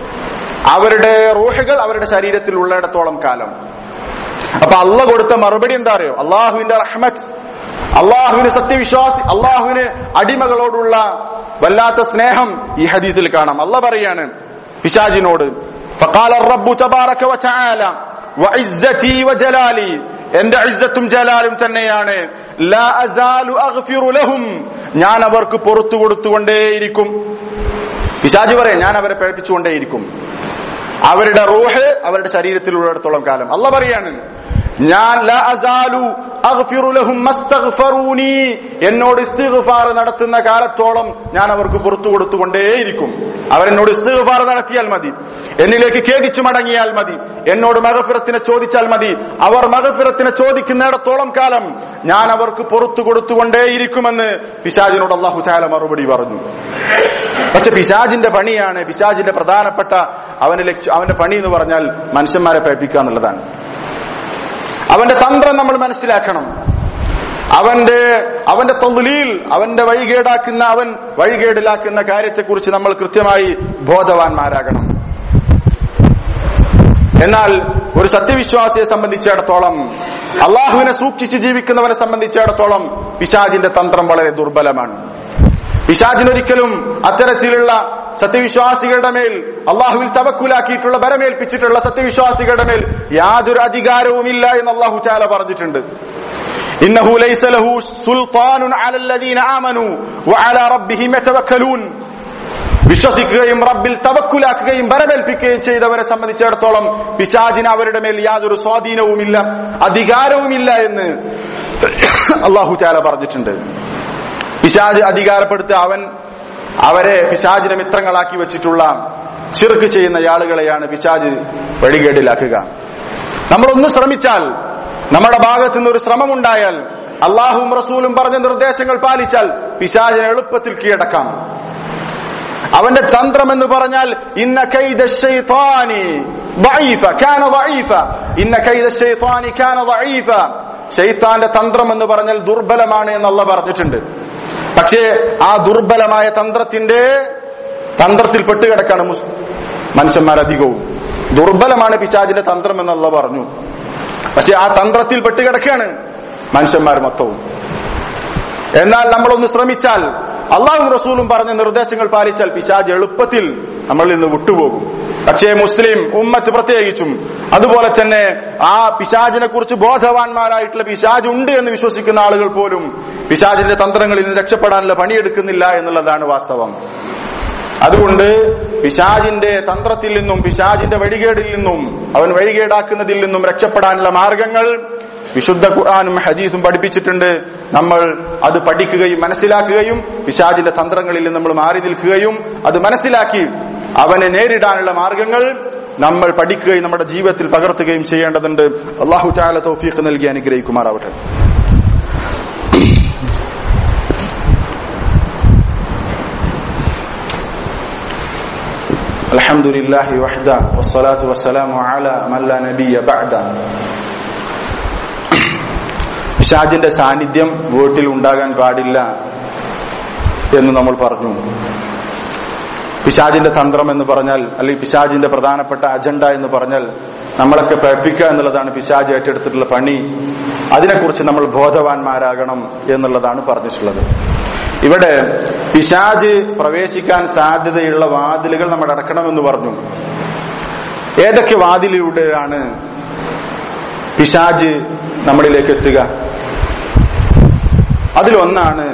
S1: അവരുടെ റൂഹുകൾ അവരുടെ ശരീരത്തിൽ ഉള്ളിടത്തോളം കാലം അപ്പൊ അള്ള കൊടുത്ത മറുപടി എന്താ അറിയോ അള്ളാഹുവിന്റെ റഹ്മത്ത് അള്ളാഹുവിന് സത്യവിശ്വാസി അള്ളാഹുവിന് അടിമകളോടുള്ള വല്ലാത്ത സ്നേഹം ഈ ഹദീസിൽ കാണാം അല്ല പറയാണ് പിശാജിനോട് فقال الرب تبارك وتعالى وعزتي وجلالي എന്റെ ഇസ്സത്തും ജലാലും തന്നെയാണ് ലാ അസാലു അഗ്ഫിറു ലഹും ഞാൻ അവർക്ക് പുറത്തു കൊടുത്തുകൊണ്ടേയിരിക്കും പിശാജ് പറയാം ഞാൻ അവരെ പേടിപ്പിച്ചുകൊണ്ടേയിരിക്കും അവരുടെ റൂഹ് അവരുടെ ശരീരത്തിലുള്ളിടത്തോളം കാലം അല്ല പറയാണ് ഞാൻ ലാ അസാലു അഗ്ഫിറു ലഹും മസ്തഗ്ഫറൂനി എന്നോട് ഇസ്തിഗ്ഫാർ നടത്തുന്ന കാലത്തോളം ഞാൻ അവർക്ക് പുറത്തു കൊടുത്തുകൊണ്ടേയിരിക്കും അവരെന്നോട് ഇസ്തിഗ്ഫാർ നടത്തിയാൽ മതി എന്നിലേക്ക് ഖേദിച്ചു മടങ്ങിയാൽ മതി എന്നോട് മകഫിറത്തിനെ ചോദിച്ചാൽ മതി അവർ മകഫിറത്തിനെ ചോദിക്കുന്നിടത്തോളം കാലം ഞാൻ അവർക്ക് പുറത്തു കൊടുത്തുകൊണ്ടേയിരിക്കുമെന്ന് പിശാജിനോട് അള്ളാഹു ചാല മറുപടി പറഞ്ഞു പക്ഷെ പിശാജിന്റെ പണിയാണ് പിശാജിന്റെ പ്രധാനപ്പെട്ട അവന്റെ ലക്ഷ്യം അവന്റെ പണി എന്ന് പറഞ്ഞാൽ മനുഷ്യന്മാരെ പേപ്പിക്കുക എന്നുള്ളതാണ് അവന്റെ തന്ത്രം നമ്മൾ മനസ്സിലാക്കണം അവന്റെ അവന്റെ തൊഴിലിൽ അവന്റെ വഴികേടാക്കുന്ന അവൻ വഴികേടിലാക്കുന്ന കാര്യത്തെക്കുറിച്ച് നമ്മൾ കൃത്യമായി ബോധവാന്മാരാകണം എന്നാൽ ഒരു സത്യവിശ്വാസിയെ സംബന്ധിച്ചിടത്തോളം അള്ളാഹുവിനെ സൂക്ഷിച്ച് ജീവിക്കുന്നവനെ സംബന്ധിച്ചിടത്തോളം പിശാജിന്റെ തന്ത്രം വളരെ ദുർബലമാണ് പിശാജിനൊരിക്കലും അത്തരത്തിലുള്ള സത്യവിശ്വാസികളുടെ മേൽ അള്ളാഹുവിൽ തവക്കുലാക്കിയിട്ടുള്ള ബരമേൽപ്പിച്ചിട്ടുള്ള സത്യവിശ്വാസികളുടെ മേൽ യാതൊരു അധികാരവുമില്ല എന്ന് അള്ളാഹു ചാല പറഞ്ഞിട്ടുണ്ട് ഇന്നഹു ലൈസ ലഹു സുൽത്താനുൻ അലല്ലദീന ആമനു വഅലാ റബ്ബിഹിം യതവക്കലൂൻ വിശ്വസിക്കുകയും റബ്ബിൽ തവക്കുലാക്കുകയും ബരമേൽപ്പിക്കുകയും ചെയ്തവരെ സംബന്ധിച്ചിടത്തോളം പിശാജിന് അവരുടെ മേൽ യാതൊരു സ്വാധീനവുമില്ല അധികാരവുമില്ല എന്ന് അള്ളാഹു ചാല പറഞ്ഞിട്ടുണ്ട് പിശാജ് അധികാരപ്പെടുത്തുക അവൻ അവരെ പിശാജിനെ മിത്രങ്ങളാക്കി വെച്ചിട്ടുള്ള ചിറുക്ക് ചെയ്യുന്ന ആളുകളെയാണ് പിശാജ് വഴികേടിലാക്കുക നമ്മളൊന്ന് ശ്രമിച്ചാൽ നമ്മുടെ ഭാഗത്തു നിന്ന് ഒരു ശ്രമം ഉണ്ടായാൽ അള്ളാഹും റസൂലും പറഞ്ഞ നിർദ്ദേശങ്ങൾ പാലിച്ചാൽ പിശാജിനെ എളുപ്പത്തിൽ കീഴടക്കാം അവന്റെ തന്ത്രം എന്ന് പറഞ്ഞാൽ ഇന്ന കൈദ ശൈത്താനി ضعيف كان ضعيف ഇന്ന കൈദ ശൈത്താനി كان ضعيف ഷെയ്ത്താന്റെ തന്ത്രം എന്ന് പറഞ്ഞാൽ ദുർബലമാണ് എന്നുള്ള പറഞ്ഞിട്ടുണ്ട് പക്ഷേ ആ ദുർബലമായ തന്ത്രത്തിന്റെ തന്ത്രത്തിൽ പെട്ടുകിടക്കാണ് മുസ് മനുഷ്യന്മാരധികവും ദുർബലമാണ് പിശാജിന്റെ തന്ത്രം എന്നുള്ള പറഞ്ഞു പക്ഷെ ആ തന്ത്രത്തിൽ പെട്ടുകിടക്കുകയാണ് മനുഷ്യന്മാർ മൊത്തവും എന്നാൽ നമ്മളൊന്ന് ശ്രമിച്ചാൽ അള്ളാഹു റസൂലും പറഞ്ഞ നിർദ്ദേശങ്ങൾ പാലിച്ചാൽ പിശാജ് എളുപ്പത്തിൽ നമ്മളിൽ നിന്ന് വിട്ടുപോകും പക്ഷേ മുസ്ലിം ഉമ്മത്ത് പ്രത്യേകിച്ചും അതുപോലെ തന്നെ ആ പിശാജിനെ കുറിച്ച് ബോധവാന്മാരായിട്ടുള്ള പിശാജ് ഉണ്ട് എന്ന് വിശ്വസിക്കുന്ന ആളുകൾ പോലും പിശാജിന്റെ തന്ത്രങ്ങളിൽ നിന്ന് രക്ഷപ്പെടാനുള്ള പണിയെടുക്കുന്നില്ല എന്നുള്ളതാണ് വാസ്തവം അതുകൊണ്ട് പിശാജിന്റെ തന്ത്രത്തിൽ നിന്നും പിശാജിന്റെ വഴികേടിൽ നിന്നും അവൻ വഴികേടാക്കുന്നതിൽ നിന്നും രക്ഷപ്പെടാനുള്ള മാർഗങ്ങൾ വിശുദ്ധ ഖുർആാനും ഹദീസും പഠിപ്പിച്ചിട്ടുണ്ട് നമ്മൾ അത് പഠിക്കുകയും മനസ്സിലാക്കുകയും പിശാജിന്റെ തന്ത്രങ്ങളിൽ നമ്മൾ മാറി നിൽക്കുകയും അത് മനസ്സിലാക്കി അവനെ നേരിടാനുള്ള മാർഗങ്ങൾ നമ്മൾ പഠിക്കുകയും നമ്മുടെ ജീവിതത്തിൽ പകർത്തുകയും ചെയ്യേണ്ടതുണ്ട് അള്ളാഹു ചാല തൗഫീഖ് നൽകി അനുഗ്രഹിക്കുമാറാവട്ടെ الحمد لله وحده والصلاة والسلام على من لا نبي بعده പിശാജിന്റെ സാന്നിധ്യം വീട്ടിൽ ഉണ്ടാകാൻ പാടില്ല എന്ന് നമ്മൾ പറഞ്ഞു പിശാജിന്റെ തന്ത്രം എന്ന് പറഞ്ഞാൽ അല്ലെങ്കിൽ പിശാജിന്റെ പ്രധാനപ്പെട്ട അജണ്ട എന്ന് പറഞ്ഞാൽ നമ്മളൊക്കെ പ്രയപ്പിക്കുക എന്നുള്ളതാണ് പിശാജ് ഏറ്റെടുത്തിട്ടുള്ള പണി അതിനെക്കുറിച്ച് നമ്മൾ ബോധവാന്മാരാകണം എന്നുള്ളതാണ് പറഞ്ഞിട്ടുള്ളത് ഇവിടെ പിശാജ് പ്രവേശിക്കാൻ സാധ്യതയുള്ള വാതിലുകൾ നമ്മൾ അടക്കണമെന്ന് പറഞ്ഞു ഏതൊക്കെ വാതിലിലൂടെയാണ് പിശാജ് നമ്മളിലേക്ക് എത്തുക അതിലൊന്നാണ്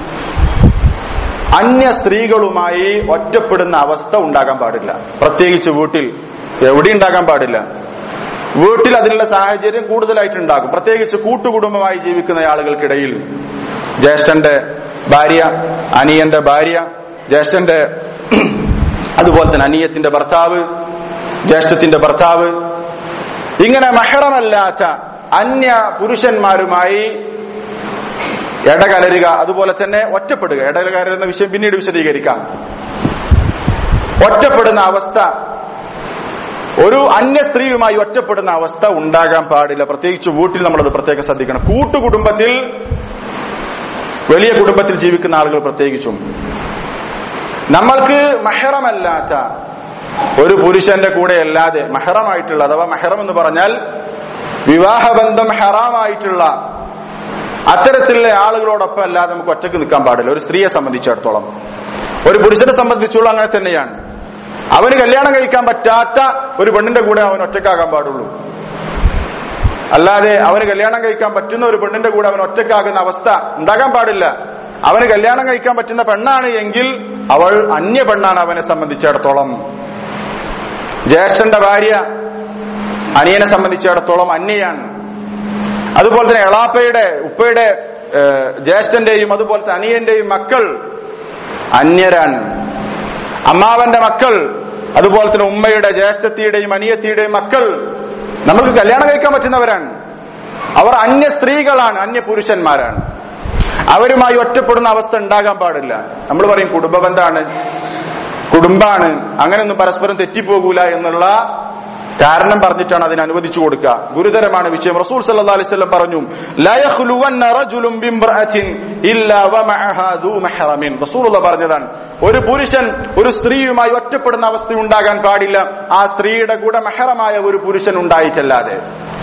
S1: അന്യ സ്ത്രീകളുമായി ഒറ്റപ്പെടുന്ന അവസ്ഥ ഉണ്ടാകാൻ പാടില്ല പ്രത്യേകിച്ച് വീട്ടിൽ എവിടെ ഉണ്ടാകാൻ പാടില്ല വീട്ടിൽ അതിനുള്ള സാഹചര്യം കൂടുതലായിട്ട് ഉണ്ടാകും പ്രത്യേകിച്ച് കൂട്ടുകുടുംബമായി ജീവിക്കുന്ന ആളുകൾക്കിടയിൽ ജ്യേഷ്ഠന്റെ ഭാര്യ അനിയന്റെ ഭാര്യ ജ്യേഷ്ഠന്റെ അതുപോലെ തന്നെ അനിയത്തിന്റെ ഭർത്താവ് ജ്യേഷ്ഠത്തിന്റെ ഭർത്താവ് ഇങ്ങനെ മഹറമല്ലാത്ത അന്യ പുരുഷന്മാരുമായി ഇടകലരുക അതുപോലെ തന്നെ ഒറ്റപ്പെടുക ഇടകലരുന്ന വിഷയം പിന്നീട് വിശദീകരിക്കാം ഒറ്റപ്പെടുന്ന അവസ്ഥ ഒരു അന്യ സ്ത്രീയുമായി ഒറ്റപ്പെടുന്ന അവസ്ഥ ഉണ്ടാകാൻ പാടില്ല പ്രത്യേകിച്ച് വീട്ടിൽ നമ്മളത് പ്രത്യേകം ശ്രദ്ധിക്കണം കൂട്ടുകുടുംബത്തിൽ വലിയ കുടുംബത്തിൽ ജീവിക്കുന്ന ആളുകൾ പ്രത്യേകിച്ചും നമ്മൾക്ക് മഹറമല്ലാത്ത ഒരു പുരുഷന്റെ കൂടെ അല്ലാതെ മഹറമായിട്ടുള്ള അഥവാ മഹറം എന്ന് പറഞ്ഞാൽ വിവാഹബന്ധം ഹറാമായിട്ടുള്ള അത്തരത്തിലുള്ള ആളുകളോടൊപ്പം അല്ലാതെ നമുക്ക് ഒറ്റയ്ക്ക് നിൽക്കാൻ പാടില്ല ഒരു സ്ത്രീയെ സംബന്ധിച്ചിടത്തോളം ഒരു പുരുഷനെ സംബന്ധിച്ചുള്ള അങ്ങനെ തന്നെയാണ് അവന് കല്യാണം കഴിക്കാൻ പറ്റാത്ത ഒരു പെണ്ണിന്റെ കൂടെ അവൻ ഒറ്റക്കാകാൻ പാടുള്ളൂ അല്ലാതെ അവന് കല്യാണം കഴിക്കാൻ പറ്റുന്ന ഒരു പെണ്ണിന്റെ കൂടെ അവൻ ഒറ്റക്കാകുന്ന അവസ്ഥ ഉണ്ടാകാൻ പാടില്ല അവന് കല്യാണം കഴിക്കാൻ പറ്റുന്ന പെണ്ണാണ് എങ്കിൽ അവൾ അന്യ പെണ്ണാണ് അവനെ സംബന്ധിച്ചിടത്തോളം ജ്യേഷ്ഠന്റെ ഭാര്യ അനിയനെ സംബന്ധിച്ചിടത്തോളം അന്യയാണ് അതുപോലെ തന്നെ എളാപ്പയുടെ ഉപ്പയുടെ ഏഹ്, ജ്യേഷ്ഠന്റെയും അതുപോലെ തന്നെ അനിയന്റെയും മക്കൾ അന്യരാണ് അമ്മാവന്റെ മക്കൾ അതുപോലെ തന്നെ ഉമ്മയുടെ ജ്യേഷ്ഠത്തിയുടെയും അനിയത്തിയുടെയും മക്കൾ നമുക്ക് കല്യാണം കഴിക്കാൻ പറ്റുന്നവരാണ് അവർ അന്യ സ്ത്രീകളാണ് അന്യ പുരുഷന്മാരാണ് അവരുമായി ഒറ്റപ്പെടുന്ന അവസ്ഥ ഉണ്ടാകാൻ പാടില്ല നമ്മൾ പറയും കുടുംബ ബന്ധാണ് കുടുംബാണ് അങ്ങനെയൊന്നും പരസ്പരം തെറ്റിപ്പോകൂല എന്നുള്ള കാരണം പറഞ്ഞിട്ടാണ് അതിന് അനുവദിച്ചു കൊടുക്കുക ഗുരുതരമാണ് വിഷയം റസൂൽ സല്ലല്ലാഹു അലൈഹി വസല്ലം പറഞ്ഞു ലാ യഖ്ലുവന്ന റജുലുൻ ബിംറഅത്തിൻ ഇല്ലാ വമഅഹാ ദൂ മഹ്റമിൻ റസൂലുള്ള പറഞ്ഞതാണ് ഒരു പുരുഷൻ ഒരു സ്ത്രീയുമായി ഒറ്റപ്പെടുന്ന അവസ്ഥ ഉണ്ടാകാൻ പാടില്ല ആ സ്ത്രീയുടെ കൂടെ മഹറമായ ഒരു പുരുഷൻ ഉണ്ടായിട്ടല്ലാതെ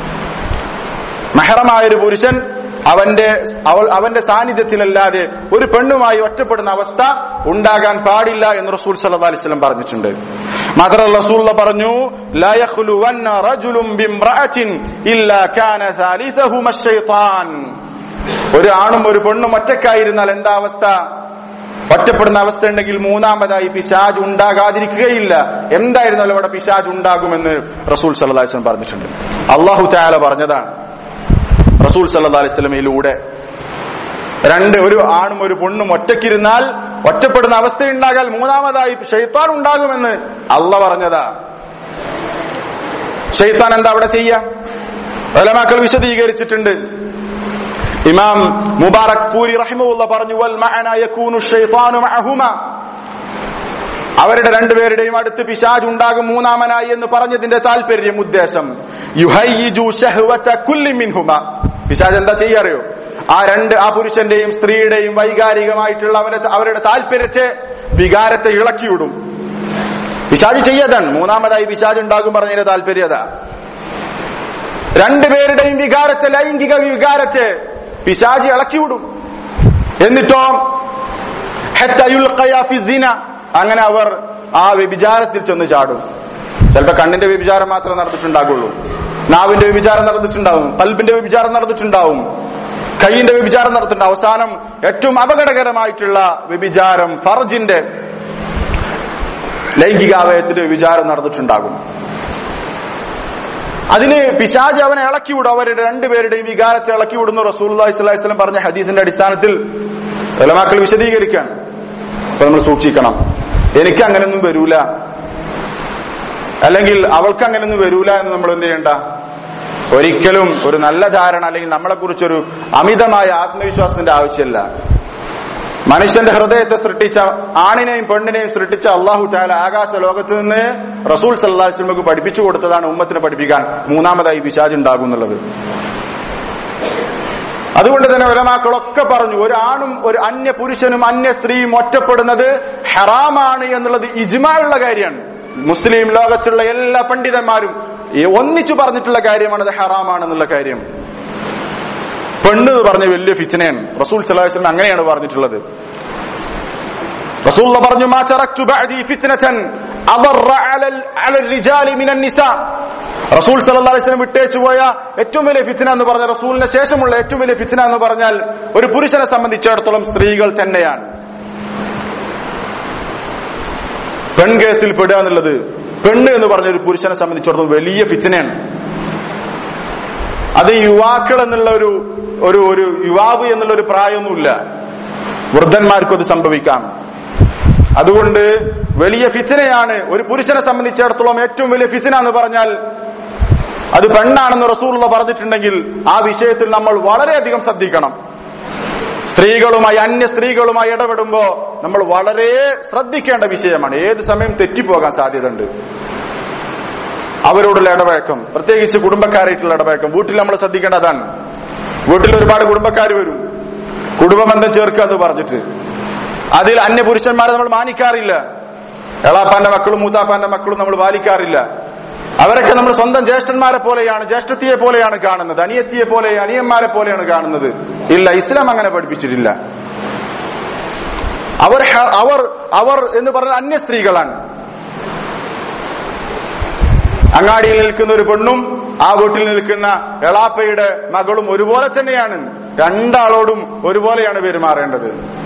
S1: മഹറമായ ഒരു പുരുഷൻ അവന്റെ അവൾ അവന്റെ സാന്നിധ്യത്തിലല്ലാതെ ഒരു പെണ്ണുമായി ഒറ്റപ്പെടുന്ന അവസ്ഥ ഉണ്ടാകാൻ പാടില്ല എന്ന് റസൂൽ സല്ലല്ലാഹു അലൈഹി വസല്ലം പറഞ്ഞിട്ടുണ്ട് മാത്രമല്ല റസൂൽ പറഞ്ഞു ലാ യഖ്ലുവന്ന റജുലുൻ ബിംറഅത്തിൻ ഇല്ലാ കാന സാലിസഹുമ ശൈത്താൻ ഒരു ആണും ഒരു പെണ്ണും ഒറ്റക്കായിരുന്നാൽ എന്താ അവസ്ഥ ഒറ്റപ്പെടുന്ന അവസ്ഥ ഉണ്ടെങ്കിൽ മൂന്നാമതായി പിശാജ് ഉണ്ടാകാതിരിക്കുകയില്ല എന്തായിരുന്നാലും അവിടെ പിശാജ് ഉണ്ടാകുമെന്ന് റസൂൽ സല്ലല്ലാഹു അലൈഹി വസല്ലം പറഞ്ഞിട്ടുണ്ട് അള്ളാഹു തആല പറഞ്ഞതാണ് റസൂൽ സല്ലല്ലാഹു അലൈഹി വസല്ലമയിലൂടെ രണ്ട് ഒരു ആണും ഒരു പെണ്ണും ഒറ്റക്കിരുന്നാൽ ഒറ്റപ്പെടുന്ന അവസ്ഥയുണ്ടാകാൽ മൂന്നാമതായി ഷെയ്ത്താൻ ഉണ്ടാകുമെന്ന് അള്ള പറഞ്ഞതാ ഷെയ്ത്താൻ എന്താ അവിടെ ചെയ്യ വലമാക്കൾ വിശദീകരിച്ചിട്ടുണ്ട് ഇമാം മുബാറക് ഫൂരി റഹിമുള്ള പറഞ്ഞു വൽ മഅന യകൂനു ഷൈത്താനു മഅഹുമ അവരുടെ രണ്ടുപേരുടെയും അടുത്ത് പിശാജ് ഉണ്ടാകും മൂന്നാമനായി എന്ന് പറഞ്ഞതിന്റെ താല്പര്യം ഉദ്ദേശം യുഹയ്യിജു ശഹ്വത കുല്ലി മിൻഹുമ പിശാജ് എന്താ ചെയ്യാറിയോ ആ രണ്ട് ആ പുരുഷന്റെയും സ്ത്രീയുടെയും വൈകാരികമായിട്ടുള്ള അവരുടെ അവരുടെ താല്പര്യത്തെ വികാരത്തെ ഇളക്കിവിടും പിശാജ് ചെയ്യതാണ് മൂന്നാമതായി പിശാജ് ഉണ്ടാകും പറഞ്ഞതിന്റെ താല്പര്യത രണ്ടുപേരുടെയും വികാരത്തെ ലൈംഗിക വികാരത്തെ പിശാജ് ഇളക്കിവിടും എന്നിട്ടോ ഹത്ത യുൽഖയ ഫി സിന അങ്ങനെ അവർ ആ വ്യഭിചാരത്തിൽ ചെന്ന് ചാടും ചിലപ്പോ കണ്ണിന്റെ വ്യഭിചാരം മാത്രമേ നടന്നിട്ടുണ്ടാകുള്ളൂ നാവിന്റെ വ്യഭിചാരം നടന്നിട്ടുണ്ടാവും കൽബിന്റെ വ്യഭിചാരം നടന്നിട്ടുണ്ടാവും കൈയിന്റെ വ്യഭിചാരം നടത്തിയിട്ടുണ്ട് അവസാനം ഏറ്റവും അപകടകരമായിട്ടുള്ള വ്യഭിചാരം ഫർജിന്റെ ലൈംഗികാവയത്തിന്റെ വ്യഭിചാരം നടന്നിട്ടുണ്ടാകും അതിന് പിശാജ് അവനെ ഇളക്കിവിടും അവരുടെ രണ്ടുപേരുടെയും വികാരത്തെ ഇളക്കിവിടുന്നു റസൂൽ അലൈഹിസ്ലാം പറഞ്ഞ ഹദീസിന്റെ അടിസ്ഥാനത്തിൽ ഉലമാക്കൾ വിശദീകരിക്കുകയാണ് അപ്പൊ നമ്മൾ സൂക്ഷിക്കണം എനിക്ക് അങ്ങനെയൊന്നും വരൂല അല്ലെങ്കിൽ അവൾക്ക് അങ്ങനെയൊന്നും വരൂല എന്ന് നമ്മൾ എന്ത് ചെയ്യണ്ട ഒരിക്കലും ഒരു നല്ല ധാരണ അല്ലെങ്കിൽ നമ്മളെ കുറിച്ചൊരു അമിതമായ ആത്മവിശ്വാസത്തിന്റെ ആവശ്യമില്ല മനുഷ്യന്റെ ഹൃദയത്തെ സൃഷ്ടിച്ച ആണിനെയും പെണ്ണിനെയും സൃഷ്ടിച്ച അള്ളാഹു താല ആകാശ ലോകത്ത് നിന്ന് റസൂൽ സല്ലാസ്ലമക്ക് പഠിപ്പിച്ചു കൊടുത്തതാണ് ഉമ്മത്തിനെ പഠിപ്പിക്കാൻ മൂന്നാമതായി പിശാജ് ഉണ്ടാകും എന്നുള്ളത് അതുകൊണ്ട് തന്നെ ഒലമാക്കളൊക്കെ പറഞ്ഞു ഒരു ആണും ഒരു അന്യ പുരുഷനും അന്യ സ്ത്രീയും ഒറ്റപ്പെടുന്നത് ഹറാമാണ് എന്നുള്ളത് ഇജ്മായുള്ള കാര്യമാണ് മുസ്ലിം ലോകത്തുള്ള എല്ലാ പണ്ഡിതന്മാരും ഈ ഒന്നിച്ചു പറഞ്ഞിട്ടുള്ള കാര്യമാണ് അത് ഹറാമാണെന്നുള്ള കാര്യം പെണ്ണ് എന്ന് പറഞ്ഞ വലിയ ഫിത്തനയാണ് റസൂൽ സലാഹുസ്ലം അങ്ങനെയാണ് പറഞ്ഞിട്ടുള്ളത് റസൂൽ പറഞ്ഞു മാ തറക്തു ബഅദി ഫിത്നതൻ അദറ അലൽ അലൽ റിജാലി മിനൻ നിസാ റസൂൽ സല്ലല്ലാഹു അലൈഹി വസല്ലം വിട്ടേച്ചു പോയ ഏറ്റവും വലിയ ഫിത്ന എന്ന് പറഞ്ഞ റസൂലിന് ശേഷമുള്ള ഏറ്റവും വലിയ ഫിത്ന എന്ന് പറഞ്ഞാൽ ഒരു പുരുഷനെ സംബന്ധിച്ചിടത്തോളം സ്ത്രീകൾ തന്നെയാണ് പെൺകേസിൽ പെടുക എന്നുള്ളത് പെണ്ണ് എന്ന് പറഞ്ഞ ഒരു പുരുഷനെ സംബന്ധിച്ചിടത്തോളം വലിയ ഫിത്തനയാണ് അത് യുവാക്കൾ എന്നുള്ള ഒരു ഒരു ഒരു യുവാവ് എന്നുള്ള ഒരു പ്രായമൊന്നുമില്ല വൃദ്ധന്മാർക്കും അത് സംഭവിക്കാം അതുകൊണ്ട് വലിയ ഫിത്തനയാണ് ഒരു പുരുഷനെ സംബന്ധിച്ചിടത്തോളം ഏറ്റവും വലിയ ഫിത്തന എന്ന് പറഞ്ഞാൽ അത് പെണ്ണാണെന്ന് റസൂലുള്ള പറഞ്ഞിട്ടുണ്ടെങ്കിൽ ആ വിഷയത്തിൽ നമ്മൾ വളരെയധികം ശ്രദ്ധിക്കണം സ്ത്രീകളുമായി അന്യ സ്ത്രീകളുമായി ഇടപെടുമ്പോ നമ്മൾ വളരെ ശ്രദ്ധിക്കേണ്ട വിഷയമാണ് ഏത് സമയം തെറ്റിപ്പോകാൻ സാധ്യതയുണ്ട് അവരോടുള്ള ഇടപഴക്കം പ്രത്യേകിച്ച് കുടുംബക്കാരായിട്ടുള്ള ഇടപഴക്കം വീട്ടിൽ നമ്മൾ ശ്രദ്ധിക്കേണ്ടതാണ് വീട്ടിൽ ഒരുപാട് കുടുംബക്കാർ വരും കുടുംബബന്ധം ചേർക്കുക എന്ന് പറഞ്ഞിട്ട് അതിൽ അന്യ പുരുഷന്മാരെ നമ്മൾ മാനിക്കാറില്ല എളാപ്പാന്റെ മക്കളും മൂത്താപ്പാന്റെ മക്കളും നമ്മൾ പാലിക്കാറില്ല അവരൊക്കെ നമ്മൾ സ്വന്തം ജ്യേഷ്ഠന്മാരെ പോലെയാണ് ജ്യേഷ്ഠത്തിയെ പോലെയാണ് കാണുന്നത് അനിയത്തിയെ പോലെ അനിയന്മാരെ പോലെയാണ് കാണുന്നത് ഇല്ല ഇസ്ലാം അങ്ങനെ പഠിപ്പിച്ചിട്ടില്ല അവർ ഹ- അവർ അവർ എന്ന് പറഞ്ഞ അന്യ സ്ത്രീകളാണ് അങ്ങാടിയിൽ നിൽക്കുന്ന ഒരു പെണ്ണും ആ വീട്ടിൽ നിൽക്കുന്ന എളാപ്പയുടെ മകളും ഒരുപോലെ തന്നെയാണ് രണ്ടാളോടും ഒരുപോലെയാണ് പെരുമാറേണ്ടത്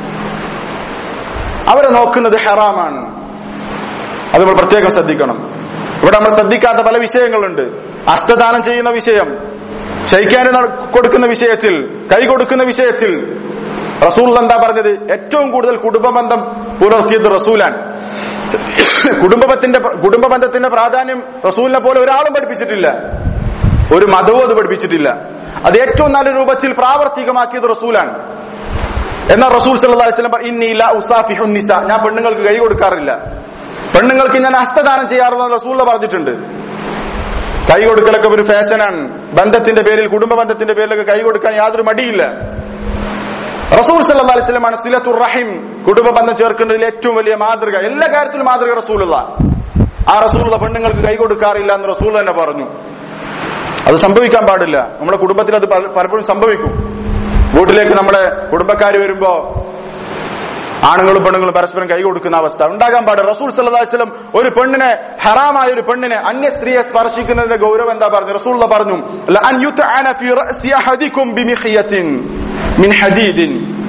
S1: അവരെ നോക്കുന്നത് ഹറാമാണ് അത് നമ്മൾ പ്രത്യേകം ശ്രദ്ധിക്കണം ഇവിടെ നമ്മൾ ശ്രദ്ധിക്കാത്ത പല വിഷയങ്ങളുണ്ട് അസ്തദാനം ചെയ്യുന്ന വിഷയം ക്ഷയിക്കാൻ കൊടുക്കുന്ന വിഷയത്തിൽ കൈ കൊടുക്കുന്ന വിഷയത്തിൽ റസൂൽ എന്താ പറഞ്ഞത് ഏറ്റവും കൂടുതൽ കുടുംബബന്ധം പുലർത്തിയത് റസൂലാൻ കുടുംബത്തിന്റെ കുടുംബബന്ധത്തിന്റെ പ്രാധാന്യം റസൂലിനെ പോലെ ഒരാളും പഠിപ്പിച്ചിട്ടില്ല ഒരു മതവും അത് പഠിപ്പിച്ചിട്ടില്ല അത് ഏറ്റവും നല്ല രൂപത്തിൽ പ്രാവർത്തികമാക്കിയത് റസൂലാണ് എന്നാൽ റസൂൽ സല്ലല്ലാഹു അലൈഹി വസല്ലം ഇന്നി ലാ ഉസാഫിഹു നിസ ഞാൻ പെണ്ണുങ്ങൾക്ക് കൈ കൊടുക്കാറില്ല പെണ്ണുങ്ങൾക്ക് ഞാൻ ഹസ്തദാനം ചെയ്യാറുണ്ടെന്ന് റസൂൽ പറഞ്ഞിട്ടുണ്ട് കൈ കൊടുക്കലൊക്കെ ഒരു ഫാഷനാണ് ബന്ധത്തിന്റെ പേരിൽ കുടുംബ ബന്ധത്തിന്റെ പേരിലൊക്കെ കൈ കൊടുക്കാൻ യാതൊരു മടിയില്ല റസൂൽ സല്ലല്ലാഹു അലൈഹി വസല്ലമാണ് സിലത്തുർ റഹിം കുടുംബ ബന്ധം ചേർക്കുന്നതിൽ ഏറ്റവും വലിയ മാതൃക എല്ലാ കാര്യത്തിലും മാതൃക റസൂലുള്ള ആ റസൂലുള്ള പെണ്ണുങ്ങൾക്ക് കൈ കൊടുക്കാറില്ല എന്ന് റസൂൽ തന്നെ പറഞ്ഞു അത് സംഭവിക്കാൻ പാടില്ല നമ്മുടെ കുടുംബത്തിൽ അത് പല- പലപ്പോഴും സംഭവിക്കും വീട്ടിലേക്ക് നമ്മുടെ കുടുംബക്കാർ വരുമ്പോ ആണുങ്ങളും പെണ്ണുങ്ങളും പരസ്പരം കൈ കൊടുക്കുന്ന അവസ്ഥ ഉണ്ടാകാൻ പാടില്ല റസൂൽ സല്ലല്ലാഹു അലൈഹി വസല്ലം ഒരു പെണ്ണിനെ ഹറാമായ ഒരു പെണ്ണിനെ അന്യ സ്ത്രീയെ സ്പർശിക്കുന്നതിന്റെ ഗൗരവം എന്താ പറഞ്ഞു റസൂൽ പറഞ്ഞു ലഅൻ യുത്അന ഫി റഅസി അഹദികും ബിമിഖിയത്തിൻ മിൻ ഹദീദിൻ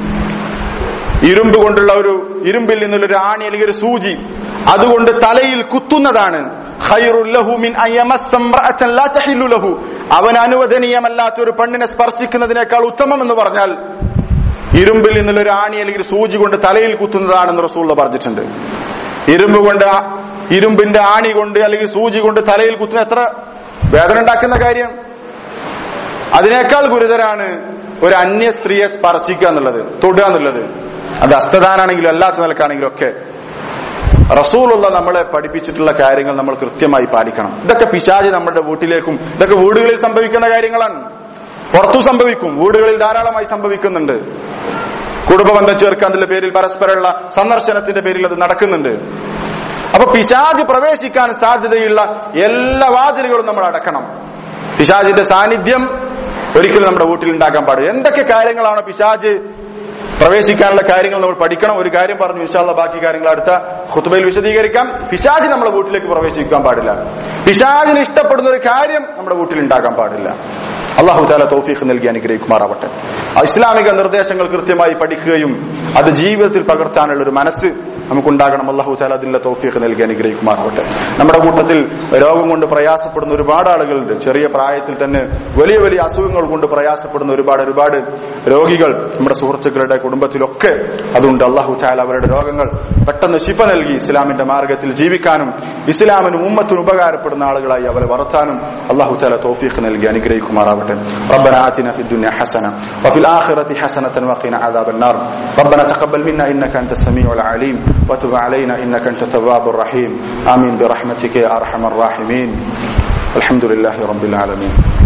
S1: ഇരുമ്പ് കൊണ്ടുള്ള ഒരു ഇരുമ്പിൽ നിന്നുള്ള ഒരു ആണി അല്ലെങ്കിൽ ഒരു സൂചി അതുകൊണ്ട് തലയിൽ കുത്തുന്നതാണ് ഖൈറുൽ ലഹു മിൻ അൻ യമസ്സ ഇംറഅതൻ ലാ തഹില്ലു ലഹു അവൻ അനുവദനീയമല്ലാത്ത ഒരു പെണ്ണിനെ സ്പർശിക്കുന്നതിനേക്കാൾ ഉത്തമം എന്ന് പറഞ്ഞാൽ ഇരുമ്പിൽ നിന്നുള്ള ഒരു ആണി അല്ലെങ്കിൽ ഒരു സൂചി കൊണ്ട് തലയിൽ കുത്തുന്നതാണെന്ന് റസൂള്ള പറഞ്ഞിട്ടുണ്ട് ഇരുമ്പ് കൊണ്ട് ആ- ഇരുമ്പിന്റെ ആണി കൊണ്ട് അല്ലെങ്കിൽ സൂചി കൊണ്ട് തലയിൽ കുത്തുന്ന എത്ര വേദന ഉണ്ടാക്കുന്ന കാര്യം അതിനേക്കാൾ ഗുരുതരാണ് ഒരു അന്യ സ്ത്രീയെ സ്പർശിക്കുക എന്നുള്ളത് തൊടുക എന്നുള്ളത് അത് ഹസ്തദാനാണെങ്കിലും അല്ലാത്ത നിലക്കാണെങ്കിലും ഒക്കെ റസൂലുള്ള നമ്മളെ പഠിപ്പിച്ചിട്ടുള്ള കാര്യങ്ങൾ നമ്മൾ കൃത്യമായി പാലിക്കണം ഇതൊക്കെ പിശാജ് നമ്മുടെ വീട്ടിലേക്കും ഇതൊക്കെ വീടുകളിൽ സംഭവിക്കുന്ന കാര്യങ്ങളാണ് പുറത്തു സംഭവിക്കും വീടുകളിൽ ധാരാളമായി സംഭവിക്കുന്നുണ്ട് കുടുംബബന്ധം ചേർക്കാനുള്ള പേരിൽ പരസ്പരമുള്ള സന്ദർശനത്തിന്റെ പേരിൽ അത് നടക്കുന്നുണ്ട് അപ്പൊ പിശാജ് പ്രവേശിക്കാൻ സാധ്യതയുള്ള എല്ലാ വാതിലുകളും നമ്മൾ അടക്കണം പിശാജിന്റെ സാന്നിധ്യം ഒരിക്കലും നമ്മുടെ വീട്ടിൽ ഉണ്ടാക്കാൻ പാടില്ല എന്തൊക്കെ കാര്യങ്ങളാണ് പിശാജ് പ്രവേശിക്കാനുള്ള കാര്യങ്ങൾ നമ്മൾ പഠിക്കണം ഒരു കാര്യം പറഞ്ഞു വിശാല ബാക്കി കാര്യങ്ങൾ അടുത്ത ഖുത്ബയിൽ വിശദീകരിക്കാം പിശാജ് നമ്മുടെ വീട്ടിലേക്ക് പ്രവേശിക്കാൻ പാടില്ല പിശാജിന് ഇഷ്ടപ്പെടുന്ന ഒരു കാര്യം നമ്മുടെ വീട്ടിൽ ഉണ്ടാക്കാൻ പാടില്ല അള്ളാഹു താല തൗഫീഖ് നൽകി അനുഗ്രഹിക്കുമാറാവട്ടെ ആ ഇസ്ലാമിക നിർദ്ദേശങ്ങൾ കൃത്യമായി പഠിക്കുകയും അത് ജീവിതത്തിൽ പകർത്താനുള്ള ഒരു മനസ്സ് നമുക്കുണ്ടാകണം അള്ളാഹു താല അതിലുള്ള തൗഫീഖ് നൽകി അനുഗ്രഹിക്കുമാറാവട്ടെ നമ്മുടെ കൂട്ടത്തിൽ രോഗം കൊണ്ട് പ്രയാസപ്പെടുന്ന ഒരുപാട് ആളുകളുണ്ട് ചെറിയ പ്രായത്തിൽ തന്നെ വലിയ വലിയ അസുഖങ്ങൾ കൊണ്ട് പ്രയാസപ്പെടുന്ന ഒരുപാട് ഒരുപാട് രോഗികൾ നമ്മുടെ സുഹൃത്തുക്കളുടെ കുടുംബത്തിലൊക്കെ അതുണ്ട് അള്ളാഹു താല അവരുടെ രോഗങ്ങൾ പെട്ടെന്ന് ശിഫ നൽകി ഇസ്ലാമിന്റെ മാർഗത്തിൽ ജീവിക്കാനും ഇസ്ലാമിനും ഉമ്മത്തിനും ഉപകാരപ്പെടുന്ന ആളുകളായി അവരെ വളർത്താനും അള്ളാഹു താല തൗഫീഖ് നൽകി അനുഗ്രഹിക്കുമാറാവട്ടെ ربنا آتنا في الدنيا حسنة وفي الآخرة حسنة وقنا عذاب النار ربنا تقبل منا إنك أنت السميع العليم وتب علينا إنك أنت التواب الرحيم آمين برحمتك يا أرحم الراحمين الحمد لله رب العالمين